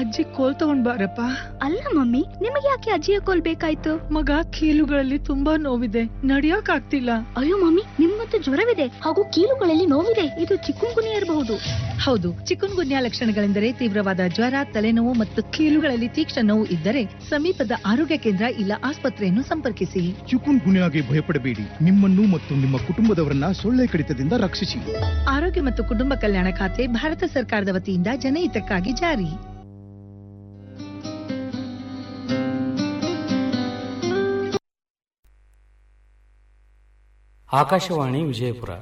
ಅಜ್ಜಿ ಕೋಲ್ ತಗೊಂಡ್ ಬಾರಪ್ಪ ಅಲ್ಲ ಮಮ್ಮಿ ನಿಮಗೆ ಯಾಕೆ ಅಜ್ಜಿಯ ಕೋಲ್ ಬೇಕಾಯ್ತು ಮಗ ಕೀಲುಗಳಲ್ಲಿ ತುಂಬಾ ನೋವಿದೆ ನಡಿಯಕ್ ಆಗ್ತಿಲ್ಲ ಅಯ್ಯೋ ಮಮ್ಮಿ ನಿಮ್ಮಂತೂ ಜ್ವರವಿದೆ ಹಾಗೂ ಕೀಲುಗಳಲ್ಲಿ ನೋವಿದೆ ಇದು ಚಿಕ್ಕುಂಗುನಿ ಇರಬಹುದು ಹೌದು ಚಿಕುನ್ ಗುನ್ಯಾ ಲಕ್ಷಣಗಳೆಂದರೆ ತೀವ್ರವಾದ ಜ್ವರ ತಲೆನೋವು ಮತ್ತು ಕೀಲುಗಳಲ್ಲಿ ತೀಕ್ಷ್ಣ ನೋವು ಇದ್ದರೆ ಸಮೀಪದ ಆರೋಗ್ಯ ಕೇಂದ್ರ ಇಲ್ಲ ಆಸ್ಪತ್ರೆಯನ್ನು ಸಂಪರ್ಕಿಸಿ ಚಿಕುನ್ ಗುನ್ಯಾಗೆ ಭಯಪಡಬೇಡಿ ನಿಮ್ಮನ್ನು ಮತ್ತು ನಿಮ್ಮ ಕುಟುಂಬದವರನ್ನ ಸೊಳ್ಳೆ ಕಡಿತದಿಂದ ರಕ್ಷಿಸಿ ಆರೋಗ್ಯ ಮತ್ತು ಕುಟುಂಬ ಕಲ್ಯಾಣ ಖಾತೆ ಭಾರತ ಸರ್ಕಾರದ ವತಿಯಿಂದ ಜನಹಿತಕ್ಕಾಗಿ ಜಾರಿ ಆಕಾಶವಾಣಿ ವಿಜಯಪುರ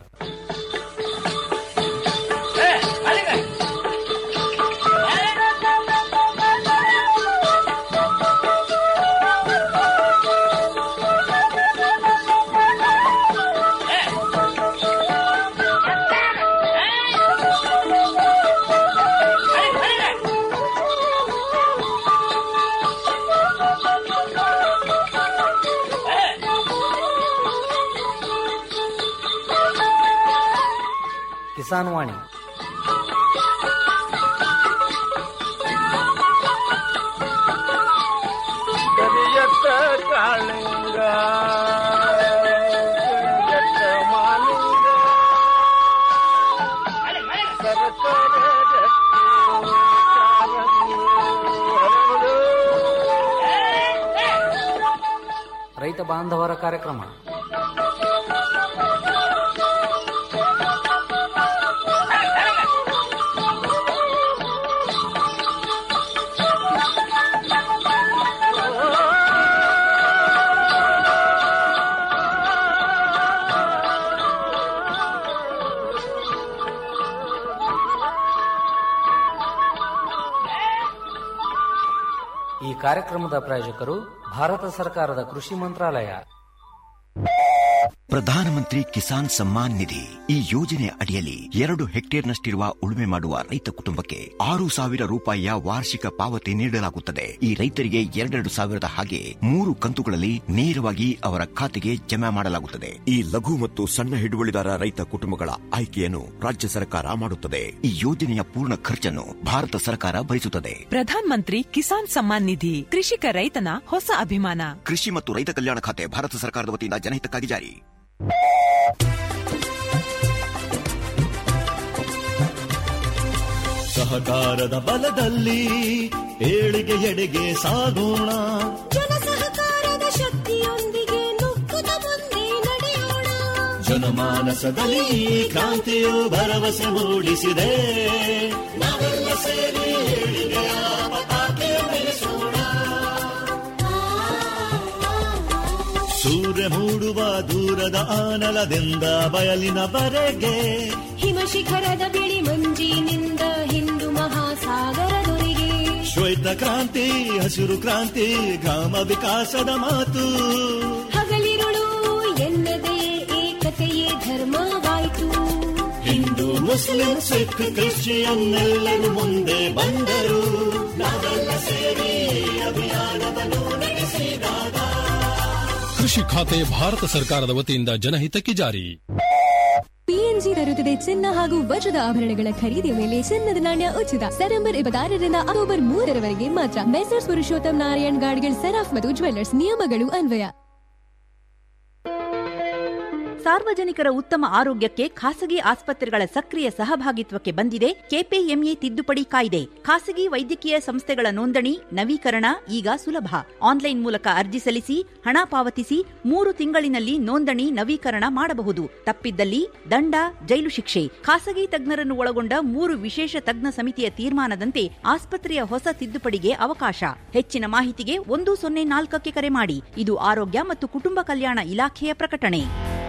ಕಿಸಾನ್ ವಾಣಿ ಕರಿಯತ್ತ ಕಾಳಿಂಗ ಕರಿಯತ್ತ ಮಾಲಿಂಗ ಸರಸರ ಗಟ್ಟಿ ಕಾಲಂಗಿ ಹರಡು. ರೈತ ಬಾಂಧವರ ಕಾರ್ಯಕ್ರಮ ಈ ಕಾರ್ಯಕ್ರಮದ ಪ್ರಾಯೋಜಕರು ಭಾರತ ಸರ್ಕಾರದ ಕೃಷಿ ಮಂತ್ರಾಲಯ ಪ್ರಧಾನಮಂತ್ರಿ ಕಿಸಾನ್ ಸಮ್ಮಾನ್ ನಿಧಿ ಈ ಯೋಜನೆ ಅಡಿಯಲ್ಲಿ ಎರಡು ಹೆಕ್ಟೇರ್ನಷ್ಟಿರುವ ಉಳುಮೆ ಮಾಡುವ ರೈತ ಕುಟುಂಬಕ್ಕೆ ಆರು ಸಾವಿರ ರೂಪಾಯಿಯ ವಾರ್ಷಿಕ ಪಾವತಿ ನೀಡಲಾಗುತ್ತದೆ ಈ ರೈತರಿಗೆ ಎರಡೆರಡು ಸಾವಿರದ ಹಾಗೆ ಮೂರು ಕಂತುಗಳಲ್ಲಿ ನೇರವಾಗಿ ಅವರ ಖಾತೆಗೆ ಜಮಾ ಮಾಡಲಾಗುತ್ತದೆ ಈ ಲಘು ಮತ್ತು ಸಣ್ಣ ಹಿಡುವಳಿದಾರ ರೈತ ಕುಟುಂಬಗಳ ಆಯ್ಕೆಯನ್ನು ರಾಜ್ಯ ಸರ್ಕಾರ ಮಾಡುತ್ತದೆ ಈ ಯೋಜನೆಯ ಪೂರ್ಣ ಖರ್ಚನ್ನು ಭಾರತ ಸರ್ಕಾರ ಭರಿಸುತ್ತದೆ ಪ್ರಧಾನ್ ಮಂತ್ರಿ ಕಿಸಾನ್ ಸಮ್ಮಾನ್ ನಿಧಿ ಕೃಷಿಕ ರೈತನ ಹೊಸ ಅಭಿಮಾನ ಕೃಷಿ ಮತ್ತು ರೈತ ಕಲ್ಯಾಣ ಖಾತೆ ಭಾರತ ಸರ್ಕಾರದ ವತಿಯಿಂದ ಜನಹಿತಕ್ಕಾಗಿ ಜಾರಿ ಸಹಕಾರದ ಬಲದಲ್ಲಿ ಏಳಿಗೆ ಎಡೆಗೆ ಸಾಗೋಣ ಜನ ಸಹಕಾರದ ಶಕ್ತಿಯೊಂದಿಗೆ ನುಗ್ಗುತ್ತ ಮುಂದೆ ನಡೆಯೋಣ ಜನಮಾನಸದಲ್ಲಿ ಈ ಕ್ರಾಂತಿಯು ಭರವಸೆ ಮೂಡಿಸಿದೆ ನಾವೆಲ್ಲ ಸೇರಿ ಏಳಿಗೆಯ ಪತಾಕೆ ಬೆಳೆಸೋಣ ಸೂರ್ಯ ಮೂಡುವ ದೂರದ ಆನಲದಿಂದ ಬಯಲಿನವರೆಗೆ ಹಿಮ ಶಿಖರದ ಬಿಳಿ ಮಂಜಿನಿಂದ ಹಿಂದೂ ಮಹಾಸಾಗರದೊರೆಗೆ ಶ್ವೇತ ಕ್ರಾಂತಿ ಹಸಿರು ಕ್ರಾಂತಿ ಗ್ರಾಮ ವಿಕಾಸದ ಮಾತು ಹಗಲಿರುಳು ಎನ್ನದೇ ಏಕತೆಯೇ ಧರ್ಮವಾಯಿತು ಹಿಂದೂ ಮುಸ್ಲಿಂ ಸಿಖ್ ಕ್ರಿಶ್ಚಿಯನ್ನೆಲ್ಲರೂ ಮುಂದೆ ಬಂದರು ನಾವೆಲ್ಲ ಸೇರಿ ಅಭಿಯಾನವನ್ನು ನಡೆಸಿದಾಗ ಕೃಷಿ ಖಾತೆ ಭಾರತ ಸರ್ಕಾರದ ವತಿಯಿಂದ ಜನಹಿತಕ್ಕೆ ಜಾರಿ ಪಿಎನ್ಜಿ ತರುತ್ತದೆ ಚಿನ್ನ ಹಾಗೂ ವಜ್ರದ ಆಭರಣಗಳ ಖರೀದಿ ಮೇಲೆ ಚಿನ್ನದ ನಾಣ್ಯ ಉಚಿತ ಸೆಪ್ಟೆಂಬರ್ ಇಪ್ಪತ್ತಾರರಿಂದ ಅಕ್ಟೋಬರ್ ಮೂರರವರೆಗೆ ಮಾತ್ರ ಮೆಸರ್ಸ್ ಪುರುಷೋತ್ತಮ್ ನಾರಾಯಣ್ ಗಾಡ್ಗಿಲ್ ಸೆರಾಫ್ ಮತ್ತು ಜ್ವೆಲ್ಲರ್ಸ್ ನಿಯಮಗಳು ಅನ್ವಯ ಸಾರ್ವಜನಿಕರ ಉತ್ತಮ ಆರೋಗ್ಯಕ್ಕೆ ಖಾಸಗಿ ಆಸ್ಪತ್ರೆಗಳ ಸಕ್ರಿಯ ಸಹಭಾಗಿತ್ವಕ್ಕೆ ಬಂದಿದೆ ಕೆಪಿಎಂಇ ತಿದ್ದುಪಡಿ ಕಾಯ್ದೆ ಖಾಸಗಿ ವೈದ್ಯಕೀಯ ಸಂಸ್ಥೆಗಳ ನೋಂದಣಿ ನವೀಕರಣ ಈಗ ಸುಲಭ ಆನ್ಲೈನ್ ಮೂಲಕ ಅರ್ಜಿ ಸಲ್ಲಿಸಿ ಹಣ ಪಾವತಿಸಿ ಮೂರು ತಿಂಗಳಿನಲ್ಲಿ ನೋಂದಣಿ ನವೀಕರಣ ಮಾಡಬಹುದು ತಪ್ಪಿದ್ದಲ್ಲಿ ದಂಡ ಜೈಲು ಶಿಕ್ಷೆ ಖಾಸಗಿ ತಜ್ಞರನ್ನು ಒಳಗೊಂಡ ಮೂರು ವಿಶೇಷ ತಜ್ಞ ಸಮಿತಿಯ ತೀರ್ಮಾನದಂತೆ ಆಸ್ಪತ್ರೆಯ ಹೊಸ ತಿದ್ದುಪಡಿಗೆ ಅವಕಾಶ ಹೆಚ್ಚಿನ ಮಾಹಿತಿಗೆ ಒಂದು ಸೊನ್ನೆ ನಾಲ್ಕಕ್ಕೆ ಕರೆ ಮಾಡಿ ಇದು ಆರೋಗ್ಯ ಮತ್ತು ಕುಟುಂಬ ಕಲ್ಯಾಣ ಇಲಾಖೆಯ ಪ್ರಕಟಣೆ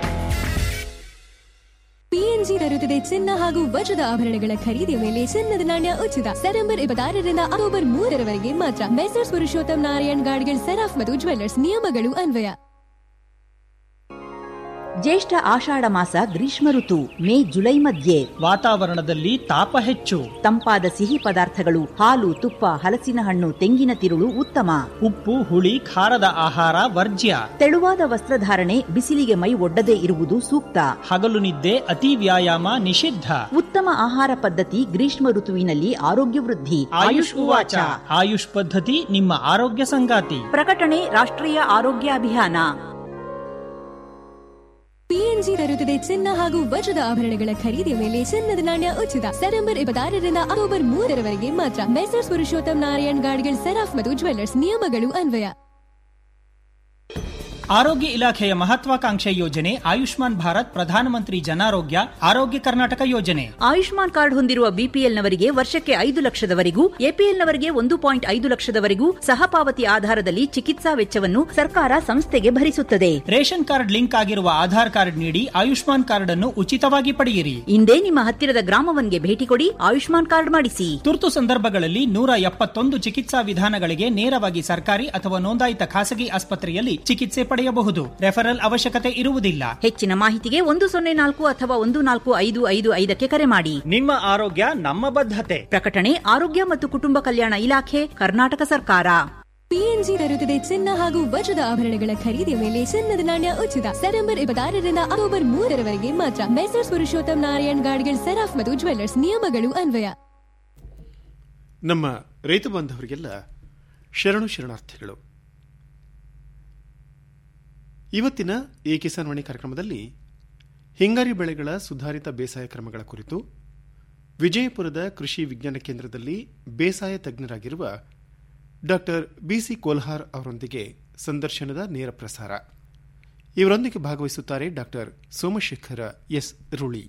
ಪಿಎನ್ಜಿ ತರುತ್ತದೆ ಚಿನ್ನ ಹಾಗೂ ವಜ್ರದ ಆಭರಣಗಳ ಖರೀದಿ ಮೇಲೆ ಚಿನ್ನದ ನಾಣ್ಯ ಉಚಿತ ಸೆಪ್ಟೆಂಬರ್ ಇಪ್ಪತ್ತಾರರಿಂದ ಅಕ್ಟೋಬರ್ ಮೂರರವರೆಗೆ ಮಾತ್ರ ಮೆಸರ್ಸ್ ಪುರುಷೋತ್ತಮ್ ನಾರಾಯಣ್ ಗಾಡ್ಗಿಲ್ ಸೆರಾಫ್ ಮತ್ತು ಜ್ವೆಲ್ಲರ್ಸ್ ನಿಯಮಗಳು ಅನ್ವಯ ಜ್ಯೇಷ್ಠ ಆಷಾಢ ಮಾಸ ಗ್ರೀಷ್ಮ ಋತು ಮೇ ಜುಲೈ ಮಧ್ಯೆ ವಾತಾವರಣದಲ್ಲಿ ತಾಪ ಹೆಚ್ಚು ತಂಪಾದ ಸಿಹಿ ಪದಾರ್ಥಗಳು ಹಾಲು ತುಪ್ಪ ಹಲಸಿನ ಹಣ್ಣು ತೆಂಗಿನ ತಿರುಳು ಉತ್ತಮ ಉಪ್ಪು ಹುಳಿ ಖಾರದ ಆಹಾರ ವರ್ಜ್ಯ ತೆಳುವಾದ ವಸ್ತ್ರಧಾರಣೆ ಬಿಸಿಲಿಗೆ ಮೈ ಒಡ್ಡದೇ ಇರುವುದು ಸೂಕ್ತ ಹಗಲು ನಿದ್ದೆ ಅತಿ ವ್ಯಾಯಾಮ ನಿಷಿದ್ಧ ಉತ್ತಮ ಆಹಾರ ಪದ್ಧತಿ ಗ್ರೀಷ್ಮ ಋತುವಿನಲ್ಲಿ ಆರೋಗ್ಯ ವೃದ್ಧಿ ಆಯುಷ್ ಉವಾಚ ಆಯುಷ್ ಪದ್ಧತಿ ನಿಮ್ಮ ಆರೋಗ್ಯ ಸಂಗಾತಿ ಪ್ರಕಟಣೆ ರಾಷ್ಟ್ರೀಯ ಆರೋಗ್ಯ ಅಭಿಯಾನ ಪಿಎನ್ಜಿ ತರುತ್ತದೆ ಚಿನ್ನ ಹಾಗೂ ವಜ್ರದ ಆಭರಣಗಳ ಖರೀದಿಯ ಮೇಲೆ ಚಿನ್ನದ ನಾಣ್ಯ ಉಚಿತ ಸೆಪ್ಟೆಂಬರ್ ಇಪ್ಪತ್ತಾರರಿಂದ ಅಕ್ಟೋಬರ್ ಮೂರರವರೆಗೆ ಮಾತ್ರ ಮೆಸರ್ಸ್ ಪುರುಷೋತ್ತಮ್ ನಾರಾಯಣ್ ಗಾಡ್ಗಿಲ್ ಸೆರಾಫ್ ಮತ್ತು ಜ್ವೆಲ್ಲರ್ಸ್ ನಿಯಮಗಳು ಅನ್ವಯ ಆರೋಗ್ಯ ಇಲಾಖೆಯ ಮಹತ್ವಾಕಾಂಕ್ಷೆ ಯೋಜನೆ ಆಯುಷ್ಮಾನ್ ಭಾರತ್ ಪ್ರಧಾನಮಂತ್ರಿ ಜನಾರೋಗ್ಯ ಆರೋಗ್ಯ ಕರ್ನಾಟಕ ಯೋಜನೆ ಆಯುಷ್ಮಾನ್ ಕಾರ್ಡ್ ಹೊಂದಿರುವ ಬಿಪಿಎಲ್ನವರಿಗೆ ವರ್ಷಕ್ಕೆ ಐದು ಲಕ್ಷದವರೆಗೂ ಎಪಿಎಲ್ನವರಿಗೆ ಒಂದು ಪಾಯಿಂಟ್ ಐದು ಲಕ್ಷದವರೆಗೂ ಸಹಪಾವತಿ ಆಧಾರದಲ್ಲಿ ಚಿಕಿತ್ಸಾ ವೆಚ್ಚವನ್ನು ಸರ್ಕಾರ ಸಂಸ್ಥೆಗೆ ಭರಿಸುತ್ತದೆ ರೇಷನ್ ಕಾರ್ಡ್ ಲಿಂಕ್ ಆಗಿರುವ ಆಧಾರ್ ಕಾರ್ಡ್ ನೀಡಿ ಆಯುಷ್ಮಾನ್ ಕಾರ್ಡ್ ಅನ್ನು ಉಚಿತವಾಗಿ ಪಡೆಯಿರಿ ಇಂದೇ ನಿಮ್ಮ ಹತ್ತಿರದ ಗ್ರಾಮವನ್ಗೆ ಭೇಟಿ ಕೊಡಿ ಆಯುಷ್ಮಾನ್ ಕಾರ್ಡ್ ಮಾಡಿಸಿ ತುರ್ತು ಸಂದರ್ಭಗಳಲ್ಲಿ ನೂರ ಎಪ್ಪತ್ತೊಂದು ಚಿಕಿತ್ಸಾ ವಿಧಾನಗಳಿಗೆ ನೇರವಾಗಿ ಸರ್ಕಾರಿ ಅಥವಾ ನೋಂದಾಯಿತ ಖಾಸಗಿ ಆಸ್ಪತ್ರೆಯಲ್ಲಿ ಚಿಕಿತ್ಸೆ ಪಡೆಯಬಹುದು ರೆಫರಲ್ ಅವಶ್ಯಕತೆ ಇರುವುದಿಲ್ಲ ಹೆಚ್ಚಿನ ಮಾಹಿತಿಗೆ ಒಂದು ಸೊನ್ನೆ ನಾಲ್ಕು ಅಥವಾ ಒಂದು ನಾಲ್ಕು ಐದು ಐದು ಐದಕ್ಕೆ ಕರೆ ಮಾಡಿ ನಿಮ್ಮ ಆರೋಗ್ಯ ನಮ್ಮ ಬದ್ಧತೆ ಪ್ರಕಟಣೆ ಆರೋಗ್ಯ ಮತ್ತು ಕುಟುಂಬ ಕಲ್ಯಾಣ ಇಲಾಖೆ ಕರ್ನಾಟಕ ಸರ್ಕಾರ ಪಿಎನ್ಜಿ ತರುತ್ತದೆ ಚಿನ್ನ ಹಾಗೂ ವಜ್ರದ ಆಭರಣಗಳ ಖರೀದಿಯ ಮೇಲೆ ಚಿನ್ನದ ನಾಣ್ಯ ಉಚಿತ ಸೆಪ್ಟೆಂಬರ್ ಇಪ್ಪತ್ತಾರರಿಂದ ಅಕ್ಟೋಬರ್ ಮೂರರವರೆಗೆ ಮಾತ್ರ ಮೆಸರ್ಸ್ ಪುರುಷೋತ್ತಮ್ ನಾರಾಯಣ್ ಗಾಡ್ಗಿಲ್ ಸೆರಾಫ್ ಮತ್ತು ಜ್ವೆಲ್ಲರ್ಸ್ ನಿಯಮಗಳು ಅನ್ವಯ ನಮ್ಮ ರೈತ ಬಾಂಧವರಿಗೆಲ್ಲ ಶರಣು ಶರಣಾರ್ಥಿಗಳು ಇವತ್ತಿನ ಈ ಕಿಸಾನ್ ವಾಣಿ ಕಾರ್ಯಕ್ರಮದಲ್ಲಿ ಹಿಂಗಾರಿ ಬೆಳೆಗಳ ಸುಧಾರಿತ ಬೇಸಾಯ ಕ್ರಮಗಳ ಕುರಿತು ವಿಜಯಪುರದ ಕೃಷಿ ವಿಜ್ಞಾನ ಕೇಂದ್ರದಲ್ಲಿ ಬೇಸಾಯ ತಜ್ಞರಾಗಿರುವ ಡಾಕ್ಟರ್ ಬಿಸಿ ಕೋಲ್ಹಾರ್ ಅವರೊಂದಿಗೆ ಸಂದರ್ಶನದ ನೇರ ಪ್ರಸಾರ ಇವರೊಂದಿಗೆ ಭಾಗವಹಿಸುತ್ತಾರೆ ಡಾಕ್ಟರ್ ಸೋಮಶೇಖರ ಎಸ್ ರುಳಿ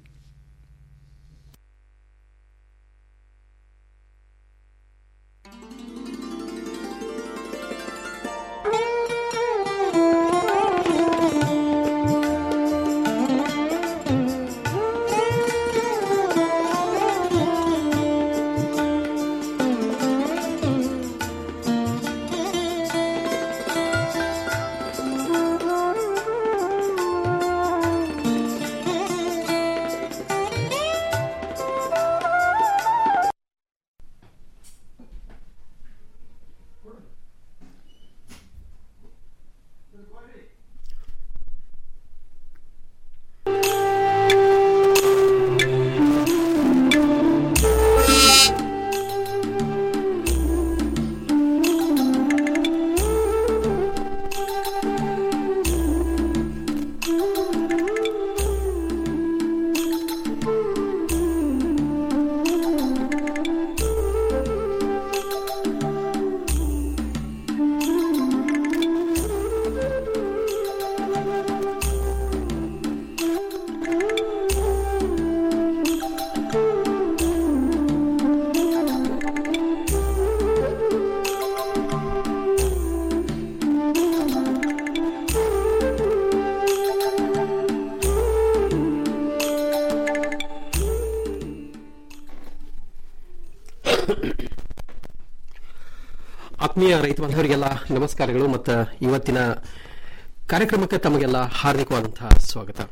ಆತ್ಮೀಯ ರೈತ ಬಾಂಧವರಿಗೆಲ್ಲ ನಮಸ್ಕಾರಗಳು ಮತ್ತು ಇವತ್ತಿನ ಕಾರ್ಯಕ್ರಮಕ್ಕೆ ತಮಗೆಲ್ಲ ಹಾರ್ದಿಕವಾದಂತಹ ಸ್ವಾಗತ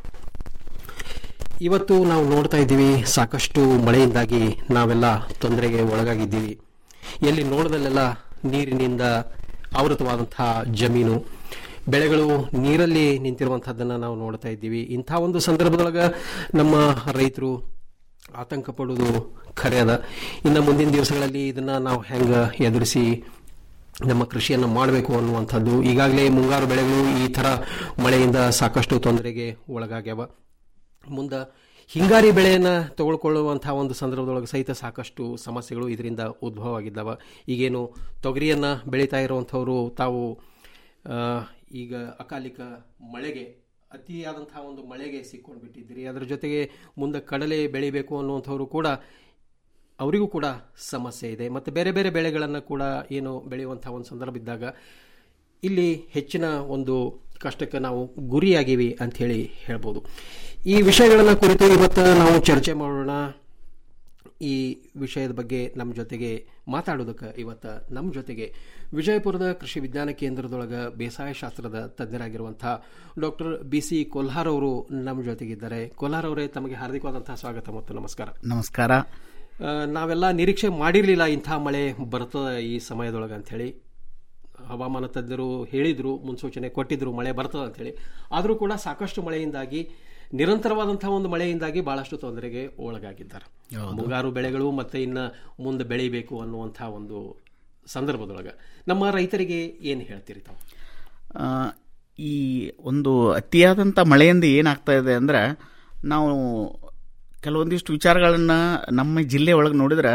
ಇವತ್ತು ನಾವು ನೋಡ್ತಾ ಇದ್ದೀವಿ ಸಾಕಷ್ಟು ಮಳೆಯಿಂದಾಗಿ ನಾವೆಲ್ಲ ತೊಂದರೆಗೆ ಒಳಗಾಗಿದ್ದೀವಿ ಎಲ್ಲಿ ನೋಡದಲ್ಲೆಲ್ಲ ನೀರಿನಿಂದ ಆವೃತವಾದಂತಹ ಜಮೀನು ಬೆಳೆಗಳು ನೀರಲ್ಲಿ ನಿಂತಿರುವಂತಹದ್ದನ್ನ ನಾವು ನೋಡ್ತಾ ಇದ್ದೀವಿ ಇಂಥ ಒಂದು ಸಂದರ್ಭದೊಳಗ ನಮ್ಮ ರೈತರು ಆತಂಕ ಪಡುವುದು ಖರೆ ಅದ ಇನ್ನು ಮುಂದಿನ ದಿವಸಗಳಲ್ಲಿ ಇದನ್ನ ನಾವು ಹೆಂಗ ಎದುರಿಸಿ ನಮ್ಮ ಕೃಷಿಯನ್ನು ಮಾಡಬೇಕು ಅನ್ನುವಂಥದ್ದು ಈಗಾಗಲೇ ಮುಂಗಾರು ಬೆಳೆಗಳು ಈ ಥರ ಮಳೆಯಿಂದ ಸಾಕಷ್ಟು ತೊಂದರೆಗೆ ಒಳಗಾಗ್ಯಾವ ಮುಂದೆ ಹಿಂಗಾರಿ ಬೆಳೆಯನ್ನು ತಗೊಳ್ಕೊಳ್ಳುವಂತಹ ಒಂದು ಸಂದರ್ಭದೊಳಗೆ ಸಹಿತ ಸಾಕಷ್ಟು ಸಮಸ್ಯೆಗಳು ಇದರಿಂದ ಉದ್ಭವ ಆಗಿದ್ದಾವ ಈಗೇನು ತೊಗರಿಯನ್ನು ಬೆಳೀತಾ ಇರುವಂಥವರು ತಾವು ಆ, ಈಗ ಅಕಾಲಿಕ ಮಳೆಗೆ ಅತಿಯಾದಂತಹ ಒಂದು ಮಳೆಗೆ ಸಿಕ್ಕೊಂಡು ಬಿಟ್ಟಿದ್ದೀರಿ ಅದರ ಜೊತೆಗೆ ಮುಂದೆ ಕಡಲೆ ಬೆಳಿಬೇಕು ಅನ್ನುವಂಥವ್ರು ಕೂಡ ಅವರಿಗೂ ಕೂಡ ಸಮಸ್ಯೆ ಇದೆ ಮತ್ತು ಬೇರೆ ಬೇರೆ ಬೆಳೆಗಳನ್ನು ಕೂಡ ಏನು ಬೆಳೆಯುವಂತಹ ಒಂದು ಸಂದರ್ಭ ಇದ್ದಾಗ ಇಲ್ಲಿ ಹೆಚ್ಚಿನ ಒಂದು ಕಷ್ಟಕ್ಕೆ ನಾವು ಗುರಿಯಾಗಿವಿ ಅಂತ ಹೇಳಿ ಹೇಳ್ಬೋದು ಈ ವಿಷಯಗಳನ್ನು ಕುರಿತು ಇವತ್ತು ನಾವು ಚರ್ಚೆ ಮಾಡೋಣ ಈ ವಿಷಯದ ಬಗ್ಗೆ ನಮ್ಮ ಜೊತೆಗೆ ಮಾತಾಡೋದಕ್ಕೆ ಇವತ್ತು ನಮ್ಮ ಜೊತೆಗೆ ವಿಜಯಪುರದ ಕೃಷಿ ವಿಜ್ಞಾನ ಕೇಂದ್ರದೊಳಗೆ ಬೇಸಾಯ ಶಾಸ್ತ್ರದ ತಜ್ಞರಾಗಿರುವಂತಹ ಡಾಕ್ಟರ್ ಬಿ ಸಿ ಕೊಲ್ಹಾರ್ ಅವರು ನಮ್ಮ ಜೊತೆಗಿದ್ದಾರೆ ಕೊಲ್ಹಾರ್ ಅವರೇ ತಮಗೆ ಹಾರ್ದಿಕವಾದಂತಹ ಸ್ವಾಗತ ಮತ್ತು ನಮಸ್ಕಾರ ನಮಸ್ಕಾರ ಆ, ನಾವೆಲ್ಲ ನಿರೀಕ್ಷೆ ಮಾಡಿರಲಿಲ್ಲ ಇಂಥ ಮಳೆ ಬರ್ತದೆ ಈ ಸಮಯದೊಳಗೆ ಅಂಥೇಳಿ ಹವಾಮಾನ ತಜ್ಞರು ಹೇಳಿದ್ರು ಮುನ್ಸೂಚನೆ ಕೊಟ್ಟಿದ್ರು ಮಳೆ ಬರ್ತದೆ ಅಂತೇಳಿ ಆದರೂ ಕೂಡ ಸಾಕಷ್ಟು ಮಳೆಯಿಂದಾಗಿ ನಿರಂತರವಾದಂತಹ ಒಂದು ಮಳೆಯಿಂದಾಗಿ ಬಹಳಷ್ಟು ತೊಂದರೆಗೆ ಒಳಗಾಗಿದ್ದಾರೆ ಹೌದು. ಮುಂಗಾರು ಬೆಳೆಗಳು ಮತ್ತೆ ಇನ್ನು ಮುಂದೆ ಬೆಳಿಬೇಕು ಅನ್ನುವಂತಹ ಒಂದು ಸಂದರ್ಭದೊಳಗೆ ನಮ್ಮ ರೈತರಿಗೆ ಏನು ಹೇಳ್ತೀರಿ ತಾವು ಆ, ಈ ಒಂದು ಅತಿಯಾದಂಥ ಮಳೆಯಿಂದ ಏನಾಗ್ತಾ ಇದೆ ಅಂದ್ರೆ ನಾವು ಕೆಲವೊಂದಿಷ್ಟು ವಿಚಾರಗಳನ್ನ ನಮ್ಮ ಜಿಲ್ಲೆ ಒಳಗೆ ನೋಡಿದ್ರೆ